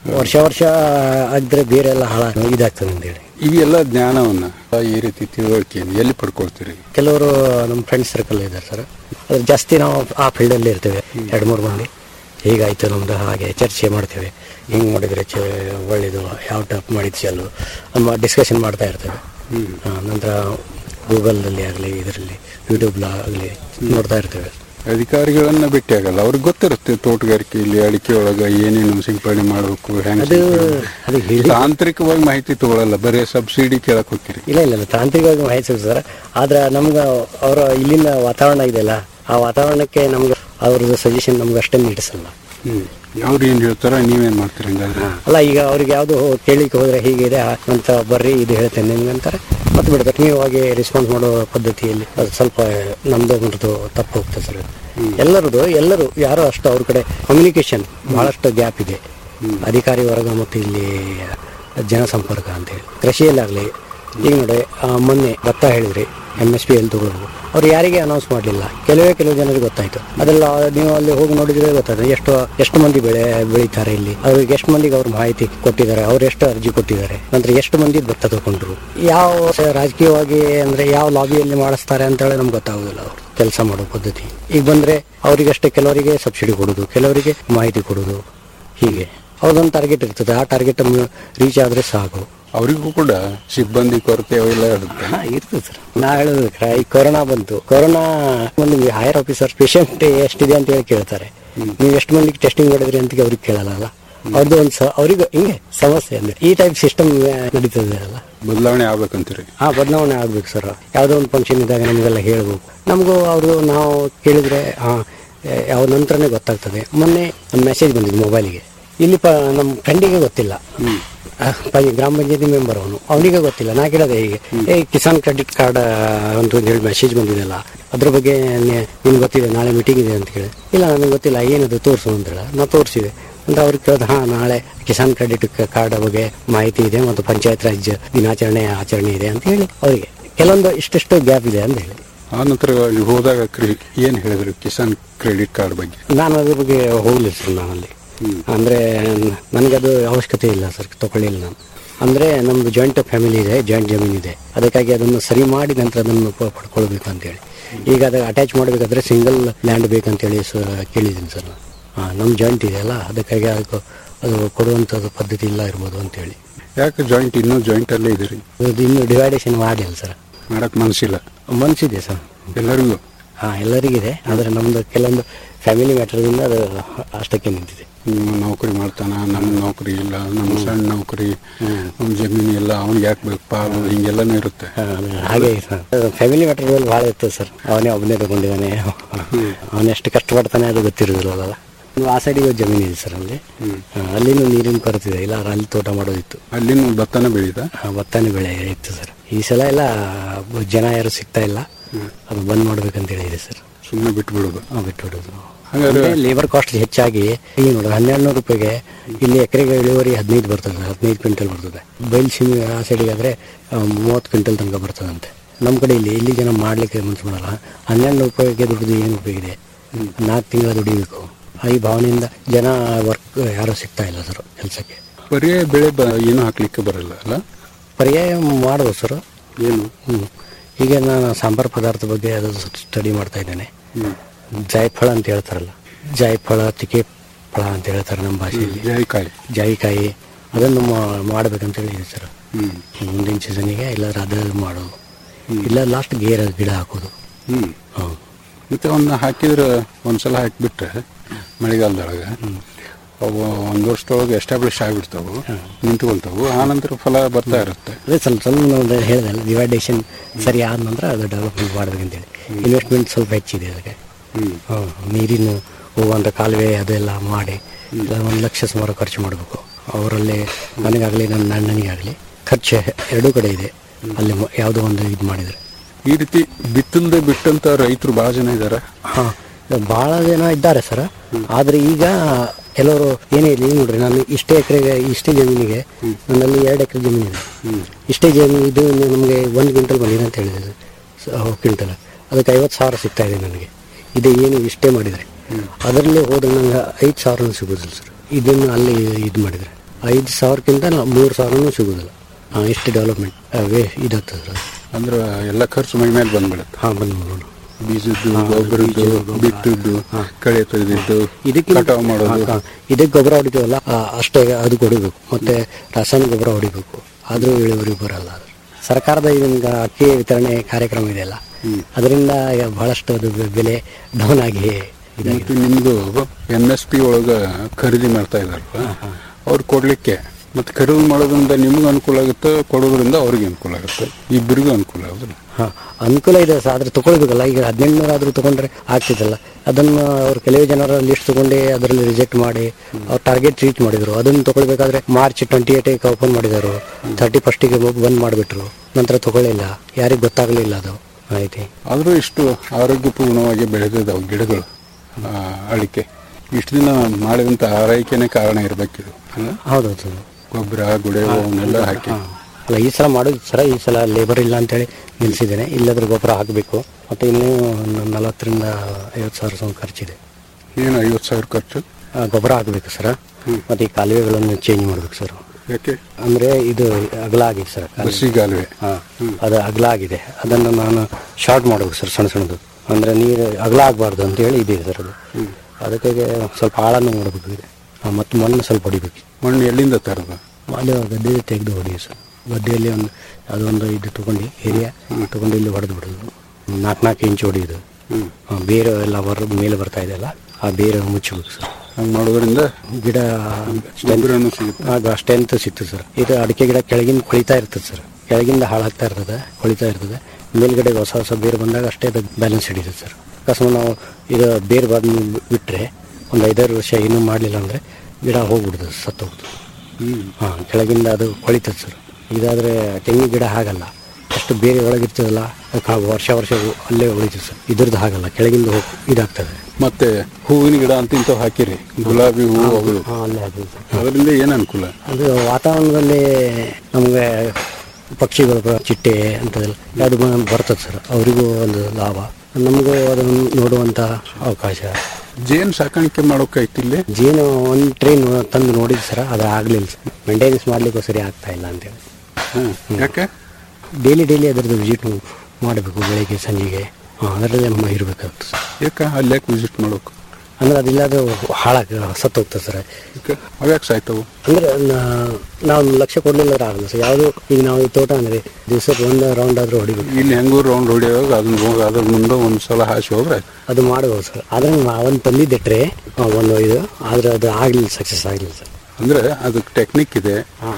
S5: ವರ್ಷ ವರ್ಷ ಆಗಿದ್ರೆ ಬೇರೆ ಎಲ್ಲ ಹಾಳ ಇದಾಗ್ತದೆ ಅಂತೇಳಿ
S6: ಇವೆಲ್ಲ ಜ್ಞಾನವನ್ನ ಈ ರೀತಿ ತಿಳುವಳಿಕೆಯನ್ನು ಎಲ್ಲಿ ಪಡ್ಕೊಳ್ತೀರಿ
S5: ಕೆಲವರು ನಮ್ಮ ಫ್ರೆಂಡ್ ಸರ್ಕಲ್ ಇದ್ದಾರೆ ಸರ್ ಅದ್ರ ಜಾಸ್ತಿ ನಾವು ಆ ಫೀಲ್ಡಲ್ಲಿ ಇರ್ತೇವೆ ಎರಡು ಮೂರು ಮಂದಿ ಹೀಗಾಯ್ತು ನಮ್ದು ಹಾಗೆ ಚರ್ಚೆ ಮಾಡ್ತೇವೆ ಹಿಂಗೆ ಮಾಡಿದ್ರೆ ಚೆ ಒಳ್ಳೇದು ಯಾವ ಟೈಪ್ ಮಾಡಿದ್ದು ಚಲೋ ನಮ್ಮ ಡಿಸ್ಕಷನ್ ಮಾಡ್ತಾ ಇರ್ತೇವೆ ಆ, ನಂತರ ಗೂಗಲ್ದಲ್ಲಿ ಆಗಲಿ ಇದರಲ್ಲಿ ಯೂಟ್ಯೂಬ್ ಆಗಲಿ ನೋಡ್ತಾ ಇರ್ತೇವೆ
S6: ಅಧಿಕಾರಿಗಳನ್ನ ಭೇಟಿ ಆಗಲ್ಲ ಅವ್ರಿಗೆ ಗೊತ್ತಿರುತ್ತೆ ತೋಟಗಾರಿಕೆಯಲ್ಲಿ ಅಡಿಕೆ ಒಳಗ ಏನೇನು ಸಿಂಪಡಣೆ ಮಾಡಬೇಕು ಹೆಂಗ್
S5: ಅದು
S6: ಸಿಂಪಡಣೆ
S5: ಅದು ಹೇಳಿ
S6: ತಾಂತ್ರಿಕವಾಗಿ ಮಾಹಿತಿ ತಗೊಳಲ್ಲ ಬರೀ ಸಬ್ಸಿಡಿ ಕೇಳಕ್ ಹೋಗ್ತೀರಿ
S5: ಇಲ್ಲ ಇಲ್ಲ ಇಲ್ಲ ತಾಂತ್ರಿಕವಾಗಿ ಮಾಹಿತಿ ಸಿಗುತ್ತೆ ಸರ್ ಆದ್ರೆ ನಮ್ಗೆ ಅವರ ಇಲ್ಲಿನ ವಾತಾವರಣ ಇದೆಯಲ್ಲ ಆ ವಾತಾವರಣಕ್ಕೆ ನಮ್ಗೆ ಅವ್ರದ್ದು ಸಜೆಷನ್ ನಮ್ಗೆ ಅಷ್ಟೇ ನೀಡಿಸಲ್ಲ
S6: ಹ್ಮ್ ಅವ್ರು ಏನ್ ಹೇಳ್ತಾರ ನೀವೇನ್ ಮಾಡ್ತೀರಿ ಹಂಗಾದ್ರೆ
S5: ಅಲ್ಲ ಈಗ ಅವ್ರಿಗೆ ಯಾವುದು ಕೇಳಿಕ್ಕೆ ಹೋದ್ರೆ ಹೀಗಿದೆ ಅಂತ ಬರ್ರಿ ಇದು ಹೇಳ್ತೇನೆ ನಿಮ್ಗೆ ಅಂತಾರೆ ಮತ್ತೆ ಬಿಡ್ತಾರೆ ನೀವು ಹಾಗೆ ರೆಸ್ಪಾನ್ಸ್ ಮಾಡೋ ಪದ್ಧತಿಯಲ್ಲಿ ಅದು ಸ್ವಲ್ಪ ನಮ್ದು ಒಂದು ತಪ್ಪು ಹೋಗ್ತದೆ ಸರ್ ಎಲ್ಲರದು ಎಲ್ಲರೂ ಯಾರೋ ಅಷ್ಟು ಅವ್ರ ಕಡೆ ಕಮ್ಯುನಿಕೇಶನ್ ಬಹಳಷ್ಟು ಗ್ಯಾಪ್ ಇದೆ ಅಧಿಕಾರಿ ವರ್ಗ ಮತ್ತು ಇಲ್ಲಿ ಜನಸಂಪರ್ಕ ಅಂತೇಳಿ ಕೃಷಿಯಲ್ಲಾಗಲಿ ಈಗ ನೋಡಿ ಆ, ಮೊನ್ನೆ ಭತ್ತ ಹೇಳಿದ್ರಿ ಎಮ್ ಎಸ್ ಪಿ ಎಲ್ಲಿ ತಗೊಳ್ಳೋದು ಅವ್ರು ಯಾರಿಗೆ ಅನೌನ್ಸ್ ಮಾಡಲಿಲ್ಲ ಕೆಲವೇ ಕೆಲವು ಜನರಿಗೆ ಗೊತ್ತಾಯ್ತು ಅದೆಲ್ಲ ನೀವು ಅಲ್ಲಿ ಹೋಗಿ ನೋಡಿದ್ರೆ ಗೊತ್ತಾಯ್ತು ಎಷ್ಟು ಎಷ್ಟು ಮಂದಿ ಬೆಳೆ ಬೆಳೀತಾರೆ ಇಲ್ಲಿ ಅವ್ರಿಗೆ ಎಷ್ಟು ಮಂದಿಗೆ ಅವ್ರು ಮಾಹಿತಿ ಕೊಟ್ಟಿದ್ದಾರೆ ಅವ್ರು ಎಷ್ಟು ಅರ್ಜಿ ಕೊಟ್ಟಿದ್ದಾರೆ ನಂತರ ಎಷ್ಟು ಮಂದಿ ಭತ್ತ ತಗೊಂಡ್ರು ಯಾವ ಸ- ರಾಜಕೀಯವಾಗಿ ಅಂದ್ರೆ ಯಾವ ಲಾಬಿಯಲ್ಲಿ ಮಾಡಿಸ್ತಾರೆ ಅಂತ ಹೇಳಿ ನಮ್ಗೆ ಗೊತ್ತಾಗೋದಿಲ್ಲ ಅವರು ಕೆಲಸ ಮಾಡೋ ಪದ್ಧತಿ ಈಗ ಬಂದ್ರೆ ಅವರಿಗಷ್ಟೇ ಕೆಲವರಿಗೆ ಸಬ್ಸಿಡಿ ಕೊಡೋದು ಕೆಲವರಿಗೆ ಮಾಹಿತಿ ಕೊಡೋದು ಹೀಗೆ ಅವ್ರದೊಂದು ಟಾರ್ಗೆಟ್ ಇರ್ತದೆ ಆ ಟಾರ್ಗೆಟ್ ರೀಚ್ ಆದ್ರೆ ಸಾಕು
S6: ಅವರಿಗೂ ಕೂಡ ಸಿಬ್ಬಂದಿ ಕೊರತೆ ಅವೆಲ್ಲ ಇರುತ್ತೆ
S5: ಹಾ ಇರ್ತದೆ ಸರ್ ನಾ ಹೇಳೋದು ಈ ಕೊರೋನಾ ಬಂತು ಕೊರೋನಾ ಒಂದು ಹೈಯರ್ ಆಫೀಸರ್ ಪೇಷಂಟ್ ಎಷ್ಟಿದೆ ಅಂತ ಹೇಳಿ ಕೇಳ್ತಾರೆ ನೀವು ಎಷ್ಟು ಮಂದಿಗೆ ಟೆಸ್ಟಿಂಗ್ ಮಾಡಿದ್ರಿ ಅಂತ ಅವ್ರಿಗೆ ಕೇಳಲ್ಲ ಅವ್ರದ್ದು ಒಂದು ಸ ಅವ್ರಿಗೆ ಹಿಂಗೆ ಸಮಸ್ಯೆ ಅಂದ್ರೆ ಈ ಟೈಪ್ ಸಿಸ್ಟಮ್ ನಡೀತದೆ ಅಲ್ಲ
S6: ಬದಲಾವಣೆ ಆಗ್ಬೇಕಂತೀರಿ
S5: ಆ ಬದಲಾವಣೆ ಆಗ್ಬೇಕು ಸರ್ ಯಾವುದೋ ಒಂದು ಫಂಕ್ಷನ್ ಇದ್ದಾಗ ನಮಗೆಲ್ಲ ಹೇಳ್ಬೇಕು ನಮಗೂ ಅವ್ರದ್ದು ನಾವು ಕೇಳಿದ್ರೆ ಹಾ ಯಾವ ನಂತರನೇ ಗೊತ್ತಾಗ್ತದೆ ಮೊನ್ನೆ ಮೆಸೇಜ್ ಬಂದಿದ್ದು ಮೊಬೈಲಿಗೆ ಇಲ್ಲಿ ಪ ನಮ್ಮ ಫ್ರೆಂಡಿಗೆ ಗೊತ್ತಿಲ್ಲ ಆ, ಪ- ಗ್ರಾಮ ಪಂಚಾಯತಿ ಮೆಂಬರ್ ಅವನು ಅವನಿಗೆ ಗೊತ್ತಿಲ್ಲ ನಾ ಕೇಳೋದೆ ಹೀಗೆ ಏ ಕಿಸಾನ್ ಕ್ರೆಡಿಟ್ ಕಾರ್ಡ್ ಅಂತ ಒಂದು ಹೇಳಿ ಮೆಸೇಜ್ ಬಂದಿದೆಯಲ್ಲ ಅದ್ರ ಬಗ್ಗೆ ನಿಮ್ಗೆ ಗೊತ್ತಿದೆ ನಾಳೆ ಮೀಟಿಂಗ್ ಇದೆ ಅಂತ ಕೇಳಿ ಇಲ್ಲ ನನಗೆ ಗೊತ್ತಿಲ್ಲ ಏನದು ತೋರಿಸು ಅಂತ ಹೇಳ ನಾ ತೋರಿಸಿದೆ ಅಂತ ಅವ್ರಿಗೆ ಕೇಳಿದ ಹಾ ನಾಳೆ ಕಿಸಾನ್ ಕ್ರೆಡಿಟ್ ಕಾರ್ಡ್ ಬಗ್ಗೆ ಮಾಹಿತಿ ಇದೆ ಮತ್ತು ಪಂಚಾಯತ್ ರಾಜ್ ದಿನಾಚರಣೆ ಆಚರಣೆ ಇದೆ ಅಂತ ಹೇಳಿ ಅವರಿಗೆ ಕೆಲವೊಂದು ಇಷ್ಟಿಷ್ಟು ಗ್ಯಾಪ್ ಇದೆ ಅಂತ ಹೇಳಿ
S6: ಆ ನಂತರ ಅಲ್ಲಿ ಹೋದಾಗ ಕ್ರಿ- ಏನ್ ಹೇಳಿದ್ರು ಕಿಸಾನ್ ಕ್ರೆಡಿಟ್ ಕಾರ್ಡ್ ಬಗ್ಗೆ
S5: ನಾನು ಅದ್ರ ಬಗ್ಗೆ ಹೋಗ್ಲಿಲ್ಲ ಸರ್ ನಾನಲ್ಲಿ ಅಂದ್ರೆ ನ- ನನಗದು ಅವಶ್ಯಕತೆ ಇಲ್ಲ ಸರ್ ತಗೊಳ್ಳಿಲ್ಲ ನಾನು ಅಂದ್ರೆ ನಮ್ದು ಜಾಯಿಂಟ್ ಫ್ಯಾಮಿಲಿ ಇದೆ ಜಾಯಿಂಟ್ ಜಮೀನು ಇದೆ ಅದಕ್ಕಾಗಿ ಅದನ್ನು ಸರಿ ಮಾಡಿ ನಂತರ ಅದನ್ನು ಪ- ಪಡ್ಕೊಳ್ಬೇಕು ಅಂತೇಳಿ ಈಗ ಅದಕ್ಕೆ ಅಟ್ಯಾಚ್ ಮಾಡಬೇಕಾದ್ರೆ ಸಿಂಗಲ್ ಲ್ಯಾಂಡ್ ಬೇಕಂತೇಳಿ ಸ ಕೇಳಿದ್ದೀನಿ ಸರ್ ನಾನು ಹಾಂ ನಮ್ಮ ಜಾಯಿಂಟ್ ಇದೆ ಅಲ್ಲ ಅದಕ್ಕಾಗಿ ಅದಕ್ಕೆ ಅದು ಕೊಡುವಂಥದ್ದು ಪದ್ಧತಿ ಇಲ್ಲ ಇರ್ಬೋದು ಅಂತೇಳಿ
S6: ಯಾಕೆ ಜಾಯಿಂಟ್ ಇನ್ನೂ ಜಾಯಿಂಟ್ ಅಲ್ಲೇ ಇದ್ರಿ
S5: ಅದು ಇನ್ನೂ ಡಿವೈಡೇಷನ್ ಮಾಡಿಲ್ಲ ಸರ್
S6: ಮಾಡಕ್ ಮನಸ್ಸಿಲ್ಲ
S5: ಮನಸ್ಸಿದೆ ಸರ್
S6: ಎಲ್ಲರಿಗೂ
S5: ಹಾಂ ಎಲ್ಲರಿಗಿದೆ ಆದರೆ ನಮ್ಮದು ಕೆಲವೊಂದು ಫ್ಯಾಮಿಲಿ ಮ್ಯಾಟರ್ದಿಂದ ಅದು ಅಷ್ಟಕ್ಕೆ ನಿಂತಿದೆ
S6: ನಿಮ್ಮ ನೌಕರಿ ಮಾಡ್ತಾನ ನಮ್ಮ ನೌಕರಿ ಇಲ್ಲ ನಮ್ಮ ಸಣ್ಣ ನೌಕರಿ ನಮ್ಮ ಜಮೀನು ಇಲ್ಲ ಅವ್ನಿಗೆ ಯಾಕೆ ಬೇಕು ಪಾಲು ಹಿಂಗೆಲ್ಲನೂ ಇರುತ್ತೆ
S5: ಹಾ, ಹಾಗೆ ಫ್ಯಾಮಿಲಿ ಮ್ಯಾಟರ್ ಮೇಲೆ ಭಾಳ ಇರ್ತದೆ ಸರ್ ಅವನೇ ಒಬ್ಬನೇ ತಗೊಂಡಿದ್ದಾನೆ ಅವನು ಎಷ್ಟು ಕಷ್ಟಪಡ್ತಾನೆ ಅದು ಗೊತ್ತಿರೋದಿಲ್ಲಲ್ಲ ಇನ್ನು ಆ ಸೈಡಿಗೆ ಒಂದು ಜಮೀನು ಇದೆ ಸರ್ ಅಲ್ಲಿ ಹಾ, ಅಲ್ಲಿನೂ ನೀರಿನ ಕೊರತೆ ಇದೆ ಇಲ್ಲ ಅಲ್ಲಿ ತೋಟ ಮಾಡೋದಿತ್ತು
S6: ಅಲ್ಲಿನೂ ಭತ್ತನ ಬೆಳೀದ
S5: ಹಾ, ಭತ್ತನೇ ಬೆಳೆ ಇತ್ತು ಸರ್ ಈ ಸಲ ಎಲ್ಲ ಜನ ಯಾರು ಸಿಗ್ತಾ ಇಲ್ಲ ಅದು ಬಂದ್ ಮಾಡ್ಬೇಕಂತ ಹೇಳಿದೆ ಸರ್
S6: ಸುಮ್ಮನೆ ಬಿಟ್ಬಿಡೋದು
S5: ಹಾ, ಬಿಟ್ಬಿಡೋದು
S6: ಹಾಗಾದ್ರೆ
S5: ಲೇಬರ್ ಕಾಸ್ಟ್ ಹೆಚ್ಚಾಗಿ ಈಗ ನೋಡಿ ಹನ್ನೆರಡು ನೂರು ರೂಪಾಯಿಗೆ ಇಲ್ಲಿ ಎಕರೆಗೆ ಇಳುವರಿ ಹದಿನೈದು ಬರ್ತದೆ ಹದಿನೈದು ಕ್ವಿಂಟಲ್ ಬರ್ತದೆ ಬಯಲುಸೀಮೆ ಆ ಸೈಡಿಗೆ ಆದರೆ ಮೂವತ್ತು ಕ್ವಿಂಟಲ್ ತನಕ ಬರ್ತದಂತೆ ನಮ್ಮ ಕಡೆ ಇಲ್ಲಿ ಇಲ್ಲಿ ಜನ ಮಾಡ್ಲಿಕ್ಕೆ ಮನಸ್ಸು ಮಾಡಲ್ಲ ಹನ್ನೆರಡು ನೂರು ರೂಪಾಯಿಗೆ ದುಡಿದು ಏನು ಉಪಯೋಗ ಇದೆ ನಾಲ್ಕು ತಿಂಗಳ ದುಡಿಬೇಕು ಆ ಈ ಭಾವನೆಯಿಂದ ಜನ ವರ್ಕ್ ಯಾರೂ ಸಿಗ್ತಾ ಇಲ್ಲ ಸರ್ ಕೆಲಸಕ್ಕೆ
S6: ಪರ್ಯಾಯ ಬೆಳೆ ಬ ಏನು ಹಾಕ್ಲಿಕ್ಕೆ ಬರಲ್ಲ ಅಲ್ಲ
S5: ಪರ್ಯಾಯ ಮಾಡ್ಬೋದು ಸರ್
S6: ಏನು
S5: ಹ್ಮ್. ಈಗ ನಾನು ಸಾಂಬಾರ್ ಪದಾರ್ಥ ಬಗ್ಗೆ ಅದು ಸ್ಟಡಿ ಮಾಡ್ತಾ ಇದ್ದೇನೆ ಜಾಯಿಫಳ ಅಂತ ಹೇಳ್ತಾರಲ್ಲ ಜಾಯಿಫಳ ತಿಕೆ ಫಳ ಅಂತ ಹೇಳ್ತಾರೆ ನಮ್ಮ ಭಾಷೆಯಲ್ಲಿ
S6: ಜಾಯಿಕಾಯಿ
S5: ಜಾಯಿಕಾಯಿ ಅದನ್ನು ಮಾ- ಮಾಡ್ಬೇಕಂತ ಹೇಳಿದೆ ಸರ್
S6: ಹ್ಮ್
S5: ಮುಂದಿನ ಸೀಸನಿಗೆ ಇಲ್ಲಾದ್ರೆ ಅದು ಮಾಡೋದು ಇಲ್ಲ ಲಾಸ್ಟ್ ಗೇರ್ ಗಿಡ ಹಾಕೋದು
S6: ಹ್ಮ್
S5: ಹ್ಮ್.
S6: ಮತ್ತೆ ಅವನ್ನ ಹಾಕಿದ್ರೆ ಒಂದ್ಸಲ ಹಾಕಿಬಿಟ್ರೆ ಮಳೆಗಾಲದೊಳಗೆ ಅವು ಒಂದು ವರ್ಷದೊಳಗೆ ಎಸ್ಟಾಬ್ಲಿಷ್ ಆಗಿಬಿಡ್ತಾವು ನಿಂತ್ಕೊಂತಾವು ಆನಂತರ ಫಲ ಬರ್ತಾ ಇರುತ್ತೆ
S5: ಅದೇ ಸ್ವಲ್ಪ ಸ್ವಲ್ಪ ನಾವು ಹೇಳಿದಲ್ಲ ಡಿವೈಡೇಷನ್ ಸರಿ ಆದ ನಂತರ ಅದು ಡೆವಲಪ್ಮೆಂಟ್ ಮಾಡ್ಬೇಕಂತೇಳಿ ಇನ್ವೆಸ್ಟ್ಮೆಂಟ್ ಸ್ವಲ್ಪ ಹೆಚ್ಚಿದೆ ಅದಕ್ಕೆ
S6: ಹ್ಮ್
S5: ಹ್ಮ್. ನೀರಿನ ಹೋಗುವಂಥ ಕಾಲುವೆ ಅದೆಲ್ಲ ಮಾಡಿ ಇಲ್ಲ ಒಂದು ಲಕ್ಷ ಸುಮಾರು ಖರ್ಚು ಮಾಡಬೇಕು ಅವರಲ್ಲಿ ನನಗಾಗಲಿ ನನ್ನ ಅಣ್ಣನಿಗಾಗಲಿ ಖರ್ಚು ಎರಡೂ ಕಡೆ ಇದೆ ಅಲ್ಲಿ ಮ- ಯಾವುದೋ ಒಂದು ಇದು ಮಾಡಿದರೆ
S6: ಈ ರೀತಿ ಬಿತ್ತಲ್ದೆ ಬಿಟ್ಟಂತ ರೈತರು ಬಹಳ ಜನ ಇದಾರೆ
S5: ಹಾಂ ಭಾಳ ಜನ ಇದ್ದಾರೆ ಸರ್ ಆದರೆ ಈಗ ಕೆಲವರು ಏನೇ ಇರಲಿ ನೋಡ್ರಿ ನಾನು ಇಷ್ಟೇ ಎಕರೆಗೆ ಇಷ್ಟೇ ಜಮೀನಿಗೆ ನನ್ನಲ್ಲಿ ಎರಡು ಎಕರೆ ಜಮೀನಿದೆ ಇಷ್ಟೇ ಜಮೀನು ಇದು ನಮಗೆ ಒಂದು ಕ್ವಿಂಟಲ್ ಬಂದಿದೆ ಅಂತ ಹೇಳಿದೆ ಕ್ವಿಂಟಲ್ ಅದಕ್ಕೆ ಐವತ್ತು ಸಾವಿರ ಸಿಗ್ತಾ ಇದೆ ನನಗೆ ಇದು ಏನು ಇಷ್ಟೇ ಮಾಡಿದರೆ ಅದರಲ್ಲೇ ಹೋದ್ರೆ ನನಗೆ ಐದು ಸಾವಿರ ಸಿಗೋದಿಲ್ಲ ಸರ್ ಇದನ್ನು ಅಲ್ಲಿ ಇದು ಮಾಡಿದರೆ ಐದು ಸಾವಿರಕ್ಕಿಂತ ನ- ಮೂರು ಸಾವಿರನೂ ಸಿಗೋದಿಲ್ಲ ಹಾಂ ಇಷ್ಟು ಡೆವಲಪ್ಮೆಂಟ್ ವೇ ಇದಾಗ್ತದೆ ಸರ್
S6: ಅಂದ್ರೆ ಎಲ್ಲ ಖರ್ಚು ಮೈ ಮೇಲೆ ಬಂದ್ಬಿಡುತ್ತೆ
S5: ಹಾಂ ಬಂದು ನೋಡು
S6: ಬೀಜದ್ದು
S5: ಹಾ,
S6: ಗೊಬ್ಬರದ್ದು
S5: ಬೀಜ, ಗೊಬ್ಬರ.
S6: ಬಿತ್ತದ್ದು ಕಳೆ ತೆಗೆದಿದ್ದು
S5: ಇದಕ್ಕಿಂತ
S6: ಕಟಾವು ಮಾಡೋದು
S5: ಹಾ, ಇದಕ್ಕೆ ಗೊಬ್ಬರ ಹೊಡಿತೀವಲ್ಲ ಆ, ಅಷ್ಟೇ ಅದು ಹೊಡಿಬೇಕು ಮತ್ತೆ ರಾಸಾಯನಿಕ ಗೊಬ್ಬರ ಹೊಡಿಬೇಕು ಆದರೂ ಇಳುವರಿ ಬರಲ್ಲ ಅದು. ಸರ್ಕಾರದ ಈಗ ಅಕ್ಕಿ ವಿತರಣೆ ಕಾರ್ಯಕ್ರಮ ಇದೆಯಲ್ಲ ಅದರಿಂದ ಈಗ ಬಹಳಷ್ಟು ಅದು ಬೆ- ಬೆಲೆ ಡೌನ್ ಆಗಿ ಇದಾಗಿದೆ
S6: ಮತ್ತೆ ನಿಮ್ದು ಎಂ ಎಸ್ ಪಿ ಒಳಗ ಖರೀದಿ ಮಾಡ್ತಾ ಇದಾರಲ್ಲ ಅವ್ರು ಕೊಡ್ಲಿಕ್ಕೆ ಮತ್ತೆ ಖರೀದಿ ಮಾಡೋದ್ರಿಂದ ನಿಮ್ಗೆ ಅನುಕೂಲ ಆಗುತ್ತೆ ಕೊಡೋದ್ರಿಂದ ಅವ್ರಿಗೆ ಅನುಕೂಲ ಆಗುತ್ತೆ ಇಬ್ಬರಿಗೂ ಅನುಕೂಲ ಆಗುದಿಲ್ಲ
S5: ಹಾ ಅನುಕೂಲ ಇದೆ ಸರ್ ಆದ್ರೆ ತಗೊಳ್ಬೇಕಲ್ಲ ಈಗ ಹದಿನೆಂಟುನೂರ ಆದ್ರೂ ತಗೊಂಡ್ರೆ ಆಗ್ತಿದ್ದಲ್ಲ ಅದನ್ನ ಅವ್ರು ಕೆಲವು ಜನರ ಲಿಸ್ಟ್ ತಗೊಂಡು ಅದರಲ್ಲಿ ರಿಜೆಕ್ಟ್ ಮಾಡಿ ಅವ್ರು ಟಾರ್ಗೆಟ್ ರೀಚ್ ಮಾಡಿದ್ರು ಅದನ್ನ ತಗೊಳ್ಬೇಕಾದ್ರೆ ಮಾರ್ಚ್ ಟ್ವೆಂಟಿ ಏಟಿಗೆ ಓಪನ್ ಮಾಡಿದರು ತರ್ಟಿ ಫಸ್ಟಿಗೆ ಬಂದ್ ಮಾಡಿಬಿಟ್ರು ನಂತರ ತಗೊಳ್ಳಿಲ್ಲ ಯಾರಿಗೆ ಗೊತ್ತಾಗ್ಲಿಲ್ಲ ಅದು ಮಾಹಿತಿ
S6: ಆದ್ರೂ ಇಷ್ಟು ಆರೋಗ್ಯಪೂರ್ಣವಾಗಿ ಬೆಳೆದಿದ್ದಾವೆ ಗಿಡಗಳು ಆ, ಅಡಿಕೆ ಇಷ್ಟು ದಿನ ಮಾಡಿದಂತ ಆರೈಕೆನೇ ಕಾರಣ ಇರ್ಬೇಕಿದು ಅಲ್ಲ?
S5: ಹೌದೌದು
S6: ಗೊಬ್ಬರ ಗುಡೆವು ಅವನ್ನೆಲ್ಲ ಹಾಕಿ
S5: ಹಾ. ಅಲ್ಲ ಈ ಸಲ ಮಾಡೋದು ಸರ ಈ ಸಲ ಲೇಬರ್ ಇಲ್ಲ ಅಂತೇಳಿ ನಿಲ್ಸಿದ್ದೇನೆ ಇಲ್ಲದ್ರೆ ಗೊಬ್ಬರ ಹಾಕಬೇಕು ಮತ್ತೆ ಇನ್ನೂ ಒಂದು ನಲವತ್ತರಿಂದ ಐವತ್ತು ಸಾವಿರ ಸಮ ಖರ್ಚಿದೆ
S6: ಏನು ಐವತ್ತು ಸಾವಿರ ಖರ್ಚು
S5: ಆ, ಗೊಬ್ಬರ ಹಾಕಬೇಕು ಸರ್ ಮತ್ತೆ ಈ ಕಾಲುವೆಗಳನ್ನು ಚೇಂಜ್ ಮಾಡ್ಬೇಕು ಸರ್
S6: ಯಾಕೆ
S5: ಅಂದ್ರೆ ಇದು ಅಗಲ ಆಗಿದೆ ಸರ್ ಕಾಲುವೆ.
S6: ಬಸ್ಸಿಗಾಲುವೆ
S5: ಹಾ ಅದು ಅಗಲ ಆಗಿದೆ ಅದನ್ನು ನಾನು ಶಾರ್ಟ್ ಮಾಡಬೇಕು ಸರ್ ಸಣ್ಣ ಸಣ್ಣದು ಅಂದ್ರೆ ನೀರು ಅಗಲ ಆಗಬಾರ್ದು ಅಂತ ಹೇಳಿ ಇದೆ ಸರ್ ಅದು ಅದಕ್ಕೆ ಸ್ವಲ್ಪ ಆಳನ್ನು ಮಾಡಬೇಕು ಇದೆ ಆ, ಮತ್ತು ಮಣ್ಣು ಸ್ವಲ್ಪ ಹೊಡಿಬೇಕು
S6: ಮಣ್ಣು ಎಲ್ಲಿಂದ ತರೋದು
S5: ಅಲ್ಲಿ ಗದ್ದೆ ತೆಗೆದು ಹೊಡಿ ಸರ್ ಗದ್ದೆಯಲ್ಲಿ ಒಂದು ಅದೊಂದು ಇದು ತಗೊಂಡು ಏರಿಯಾ ತಗೊಂಡು ಇಲ್ಲಿ ಹೊಡೆದು ಬಿಡೋದು ನಾಲ್ಕು ನಾಲ್ಕು ಇಂಚು ಹೊಡಿಯೋದು ಆ, ಬೇರೆ ಎಲ್ಲ ಹೊರ ಮೇಲೆ ಬರ್ತಾ ಇದೆಯಲ್ಲ ಆ ಬೇರೆ ಮುಚ್ಚಬೇಕು ಸರ್
S6: ಹಂಗೆ ಮಾಡೋದ್ರಿಂದ
S5: ಗಿಡ
S6: ಗೊಬ್ಬರನೂ ಸಿಗುತ್ತೆ
S5: ಆಗ ಸ್ಟ್ರೆಂತ್ ಸಿಗ್ತದೆ ಸರ್ ಇದು ಅಡಿಕೆ ಗಿಡ ಕೆಳಗಿಂದ ಕೊಳಿತಾ ಇರ್ತದೆ ಸರ್ ಕೆಳಗಿಂದ ಹಾಳಾಗ್ತಾ ಇರ್ತದೆ ಕೊಳಿತಾ ಇರ್ತದೆ ಮೇಲ್ಗಡೆ ಹೊಸ ಹೊಸ ಬೇರು ಬಂದಾಗ ಅಷ್ಟೇ ಅದು ಬ್ಯಾಲೆನ್ಸ್ ಹಿಡಿತದೆ ಸರ್ ಅಕಸ್ಮಾತ್ ನಾವು ಇದು ಬೇರು ಬಂದು ಬಿಟ್ಟರೆ ಒಂದು ಐದಾರು ವರ್ಷ ಏನೂ ಮಾಡಲಿಲ್ಲ ಅಂದರೆ ಗಿಡ ಹೋಗ್ಬಿಡ್ತದೆ ಸತ್ತು ಹೋಗ್ತದೆ ಹಾಂ ಕೆಳಗಿಂದ ಅದು ಕೊಳಿತದೆ ಸರ್ ಇದಾದರೆ ತೆಂಗಿನ ಗಿಡ ಹಾಗಲ್ಲ ಅಷ್ಟು ಬೇರೆ ಒಳಗಿರ್ತದಲ್ಲ ಅದಕ್ಕೆ ಆ ವರ್ಷ ವರ್ಷ ಅಲ್ಲೇ ಉಳಿತದೆ ಸರ್ ಇದ್ರದ್ದು ಹಾಗಲ್ಲ ಕೆಳಗಿಂದ ಹೋಗಿ ಇದಾಗ್ತದೆ
S6: ಮತ್ತೆ ಹೂವಿನ ಗಿಡ ಅಂತ ಇಂಥವು ಹಾಕಿರಿ ಗುಲಾಬಿ ಹೂವು ಅವು
S5: ಹಾಂ ಅಲ್ಲೇ ಆಗ್ತದೆ ಸರ್
S6: ಅದರಿಂದ ಏನು ಅನುಕೂಲ
S5: ಅದು ವಾತಾವರಣದಲ್ಲಿ ನಮಗೆ ಪಕ್ಷಿಗಳು ಬ- ಚಿಟ್ಟೆ ಅಂತದೆಲ್ಲ ಅದು ಬ- ಬರ್ತದೆ ಸರ್ ಅವರಿಗೂ ಒಂದು ಲಾಭ ನಮಗೂ ಅದನ್ನು ನೋಡುವಂಥ ಅವಕಾಶ
S6: ಜೇನು ಸಾಕಾಣಿಕೆ ಮಾಡೋಕೈತಿ ಇಲ್ಲಿ
S5: ಜೇನು ಒಂದು ಟ್ರೈನ್ ತಂದು ನೋಡಿದ್ದು ಸರ್ ಅದು ಆಗಲಿಲ್ಲ ಸರ್ ಮೇಂಟೆನೆನ್ಸ್ ಮಾಡಲಿಕ್ಕೂ ಸರಿ ಆಗ್ತಾ ಇಲ್ಲ ಅಂತೇಳಿ
S6: ಹ್ಮ್. ಯಾಕೆ
S5: ಡೈಲಿ ಡೈಲಿ ಅದರದ್ದು ವಿಸಿಟ್ ಮಾಡಬೇಕು ಬೆಳಿಗ್ಗೆ ಸಂಜೆಗೆ ಹಾಂ ಅದರಲ್ಲೇ ನಮ್ಮ ಇರಬೇಕಾಗ್ತದೆ ಸರ್
S6: ಯಾಕ ಅಲ್ಲಿ ಯಾಕೆ ವಿಸಿಟ್ ಮಾಡೋಕೆ
S5: ಅಂದ್ರೆ ಅದಿಲ್ಲದು ಹಾಳಾಗ ಸತ್ತೋಗ್ತದೆ ಸರ್
S6: ಯಾಕೆ ಅವ್ಯಾಕೆ ಸಾಯ್ತವು
S5: ಅಂದ್ರೆ ನಾ- ನಾವು ಲಕ್ಷ್ಯ ಕೊಡ್ಲಿಲ್ಲ ಅಂದ್ರೆ ಆಗಲ್ಲ ಸರ್ ಯಾವುದು ಈಗ ನಾವು ಈ ತೋಟ ಅಂದ್ರೆ ದಿವಸಕ್ಕೆ ಒಂದು ರೌಂಡ್ ಆದ್ರೂ ಹೊಡಿಬೇಕು
S6: ಇಲ್ಲಿ ಹೆಂಗೂ ರೌಂಡ್ ಹೊಡಿಯೋವಾಗ ಅದನ್ನ ಹೋಗಿ ಅದ್ರ ಮುಂದೆ ಒಂದು ಸಲ ಹಾಸಿ ಹೋಗ್ರೆ
S5: ಅದು ಮಾಡಬಹುದು ಸರ್ ಆದ್ರೆ ಒಂದು ತಂದಿದ್ದೆ ಟ್ರೇ ಒಂದು ಇದು ಆದ್ರೆ ಅದು ಆಗ್ಲಿಲ್ಲ ಸಕ್ಸಸ್ ಆಗ್ಲಿಲ್ಲ ಸರ್
S6: ಅಂದ್ರೆ ಅದಕ್ಕೆ ಟೆಕ್ನಿಕ್ ಇದೆ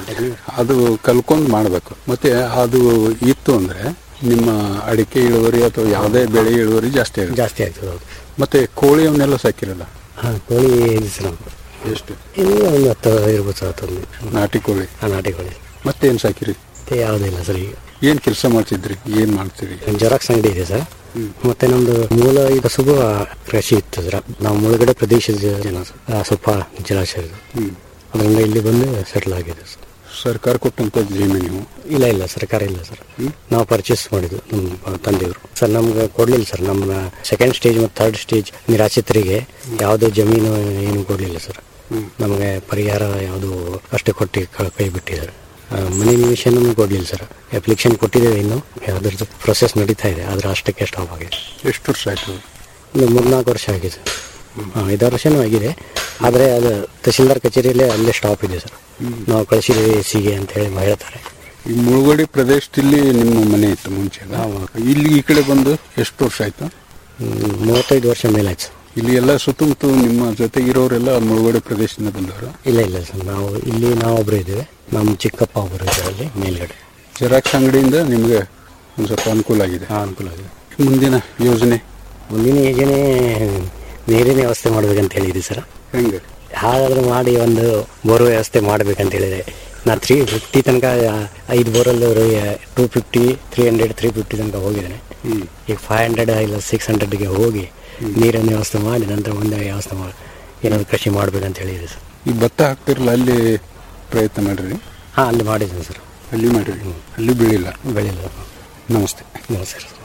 S6: ಅದು ಕಲ್ಕೊಂಡು ಮಾಡಬೇಕು ಮತ್ತೆ ಅದು ಇತ್ತು ಅಂದ್ರೆ ನಿಮ್ಮ ಅಡಿಕೆ ಇಳುವರಿ ಅಥವಾ ಯಾವುದೇ ಬೆಳೆ ಇಳುವರಿ ಜಾಸ್ತಿ ಆಗುತ್ತೆ
S5: ಜಾಸ್ತಿ ಆಗ್ತದೆ ಹೌದು
S6: ಮತ್ತೆ ಕೋಳಿ ಅವನ್ನೆಲ್ಲ ಸಾಕಿರಲ್ಲ
S5: ಹಾ ಕೋಳಿ ಇದೆ ಸರ್ ನಮ್ದು.
S6: ಎಷ್ಟು
S5: ಇದು ಒಂದು ಹತ್ತು ಇರ್ಬೋದು ಸರ್ ಹತ್ತೊಂದು
S6: ನಾಟಿ ಕೋಳಿ
S5: ಆ ನಾಟಿ ಕೋಳಿ
S6: ಮತ್ತೇನು ಸಾಕಿರಿ
S5: ಮತ್ತೆ ಯಾವುದೂ ಇಲ್ಲ ಸರ್ ಈಗ
S6: ಏನ್ ಕೆಲಸ ಮಾಡ್ತಿದ್ರಿ ಏನ್ ಮಾಡ್ತೀರಿ
S5: ಜೆರಾಕ್ಸ್ ಅಂಗಡಿ ಇದೆ ಸರ್ ಮತ್ತೆ ನಮ್ದು ಮೂಲ ಈ ಕಸುಬು ಆ, ಕೃಷಿ ಇತ್ತು ಸರ್ ನಾವು ಮುಳುಗಡೆ ಪ್ರದೇಶದ ಜನ ಸರ್. ಆ, ಸ್ವಲ್ಪ ಜಲಾಶಯ ಇದೆ. ಅದರಿಂದ ಇಲ್ಲಿ ಬಂದು ಸೆಟ್ಲ್ ಆಗಿದೆ ಸರ್
S6: ಸರ್ಕಾರ ಕೊಟ್ಟಂತ ಜಮೀನು ನೀವು
S5: ಇಲ್ಲ ಇಲ್ಲ ಸರ್ಕಾರ ಇಲ್ಲ ಸರ್ ನಾವು ಪರ್ಚೇಸ್ ಮಾಡಿದ್ವು ನಮ್ಮ ತಂದೆಯವರು ಸರ್ ನಮ್ಗೆ ಕೊಡ್ಲಿಲ್ಲ ಸರ್ ನಮ್ಮ ಸೆಕೆಂಡ್ ಸ್ಟೇಜ್ ಮತ್ತು ಥರ್ಡ್ ಸ್ಟೇಜ್ ನಿರಾಶ್ರಿತರಿಗೆ ಯಾವುದೇ ಜಮೀನು ಏನು ಕೊಡ್ಲಿಲ್ಲ ಸರ್ ನಮಗೆ ಪರಿಹಾರ ಯಾವುದು ಅಷ್ಟೇ ಕೊಟ್ಟು ಕ- ಕೈ ಬಿಟ್ಟಿದ್ದಾರೆ ಆ, ಮನೆ ನಿವೇಶನ ನಮ್ಗೆ ಕೊಡ್ಲಿಲ್ಲ ಸರ್ ಅಪ್ಲಿಕೇಶನ್ ಕೊಟ್ಟಿದ್ದೇವೆ ಇನ್ನು ಅದ್ರದ್ದು ಪ್ರೊಸೆಸ್ ನಡೀತಾ ಇದೆ ಆದ್ರೆ ಅಷ್ಟಕ್ಕೆ ಸ್ಟಾಪ್ ಆಗಿದೆ
S6: ಎಷ್ಟು ವರ್ಷ ಆಯ್ತು
S5: ಒಂದು ಮೂರ್ನಾಲ್ಕು ವರ್ಷ ಆಗಿದೆ ಹಾಂ ಐದಾರು ವರ್ಷನೂ ಆಗಿದೆ ಆದರೆ ಅದು ತಹಶೀಲ್ದಾರ್ ಕಚೇರಿಯಲ್ಲೇ ಅಲ್ಲೇ ಸ್ಟಾಪ್ ಇದೆ ಸರ್ ನಾವು ಕಳಿಸಿದ್ದೀವಿ ಸಿಗೆ ಅಂತ ಹೇಳಿ ಹೇಳ್ತಾರೆ
S6: ಈ ಮುಳುಗಡೆ ಪ್ರದೇಶದಲ್ಲಿ ನಿಮ್ಮ ಮನೆ ಇತ್ತು ಮುಂಚೆ ಅಲ್ಲ? ಇಲ್ಲಿ ಈ ಕಡೆ ಬಂದು ಎಷ್ಟು ವರ್ಷ ಆಯ್ತು
S5: ಹ್ಮ್, ಮೂವತ್ತೈದು ವರ್ಷ ಮೇಲಾಯ್ತು ಸರ್
S6: ಇಲ್ಲಿ ಎಲ್ಲ ಸುತ್ತಮುತ್ತ ನಿಮ್ಮ ಜೊತೆ ಇರೋರೆಲ್ಲ ಮುಳುಗಡೆ ಪ್ರದೇಶದಿಂದ ಬಂದವರು
S5: ಇಲ್ಲ ಇಲ್ಲ ಸರ್ ನಾವು ಇಲ್ಲಿ ನಾವೊಬ್ರು ಇದ್ದೇವೆ ನಮ್ಮ ಚಿಕ್ಕಪ್ಪ ಒಬ್ಬರು ಇದ್ದಾರೆ ಅಲ್ಲಿ ಮೇಲ್ಗಡೆ
S6: ಜೆರಾಕ್ಸ್ ಅಂಗಡಿಯಿಂದ ನಿಮಗೆ ಒಂದು ಸ್ವಲ್ಪ ಅನುಕೂಲ ಆಗಿದೆ
S5: ಹಾಂ ಅನುಕೂಲ ಆಗಿದೆ
S6: ಮುಂದಿನ ಯೋಜನೆ
S5: ಮುಂದಿನ ಯೋಜನೆ ನೀರಿನ ವ್ಯವಸ್ಥೆ ಮಾಡ್ಬೇಕಂತ ಹೇಳಿದ್ವಿ ಸರ್
S6: ಹೆಂಗೆ
S5: ಹಾಗಾದ್ರೆ ಮಾಡಿ ಒಂದು ಬೋರ್ ವ್ಯವಸ್ಥೆ ಮಾಡ್ಬೇಕಂತ ಹೇಳಿದೆ ನಾ ತ್ರೀ ಫಿಫ್ಟಿ ತನಕ ಐದು ಬೋರಲ್ಲಿ two fifty three hundred three fifty ತನಕ ಹೋಗಿದ್ದೇನೆ ಈಗ ಫೈವ್ ಹಂಡ್ರೆಡ್ ಇಲ್ಲ ಸಿಕ್ಸ್ ಹಂಡ್ರೆಡ್ಗೆ ಹೋಗಿ ನೀರಿನ ವ್ಯವಸ್ಥೆ ಮಾಡಿ ನಂತರ ಮುಂದೆ ವ್ಯವಸ್ಥೆ ಮಾಡಿ ಏನಾದ್ರು ಕೃಷಿ ಮಾಡ್ಬೇಕಂತ ಹೇಳಿದೆ ಸರ್
S6: ಈ ಭತ್ತ ಹಾಕ್ತಿರಲ್ಲ ಅಲ್ಲಿ ಪ್ರಯತ್ನ ಮಾಡ್ರಿ
S5: ಹಾಂ ಅಲ್ಲಿ ಮಾಡಿದ್ದೀನಿ ಸರ್
S6: ಅಲ್ಲಿ ಮಾಡ್ರಿ ಅಲ್ಲಿ ಬೀಳಿಲ್ಲ
S5: ಬೆಳಿಲ್ಲ
S6: ನಮಸ್ತೆ
S5: ನಮಸ್ತೆ ಸರ್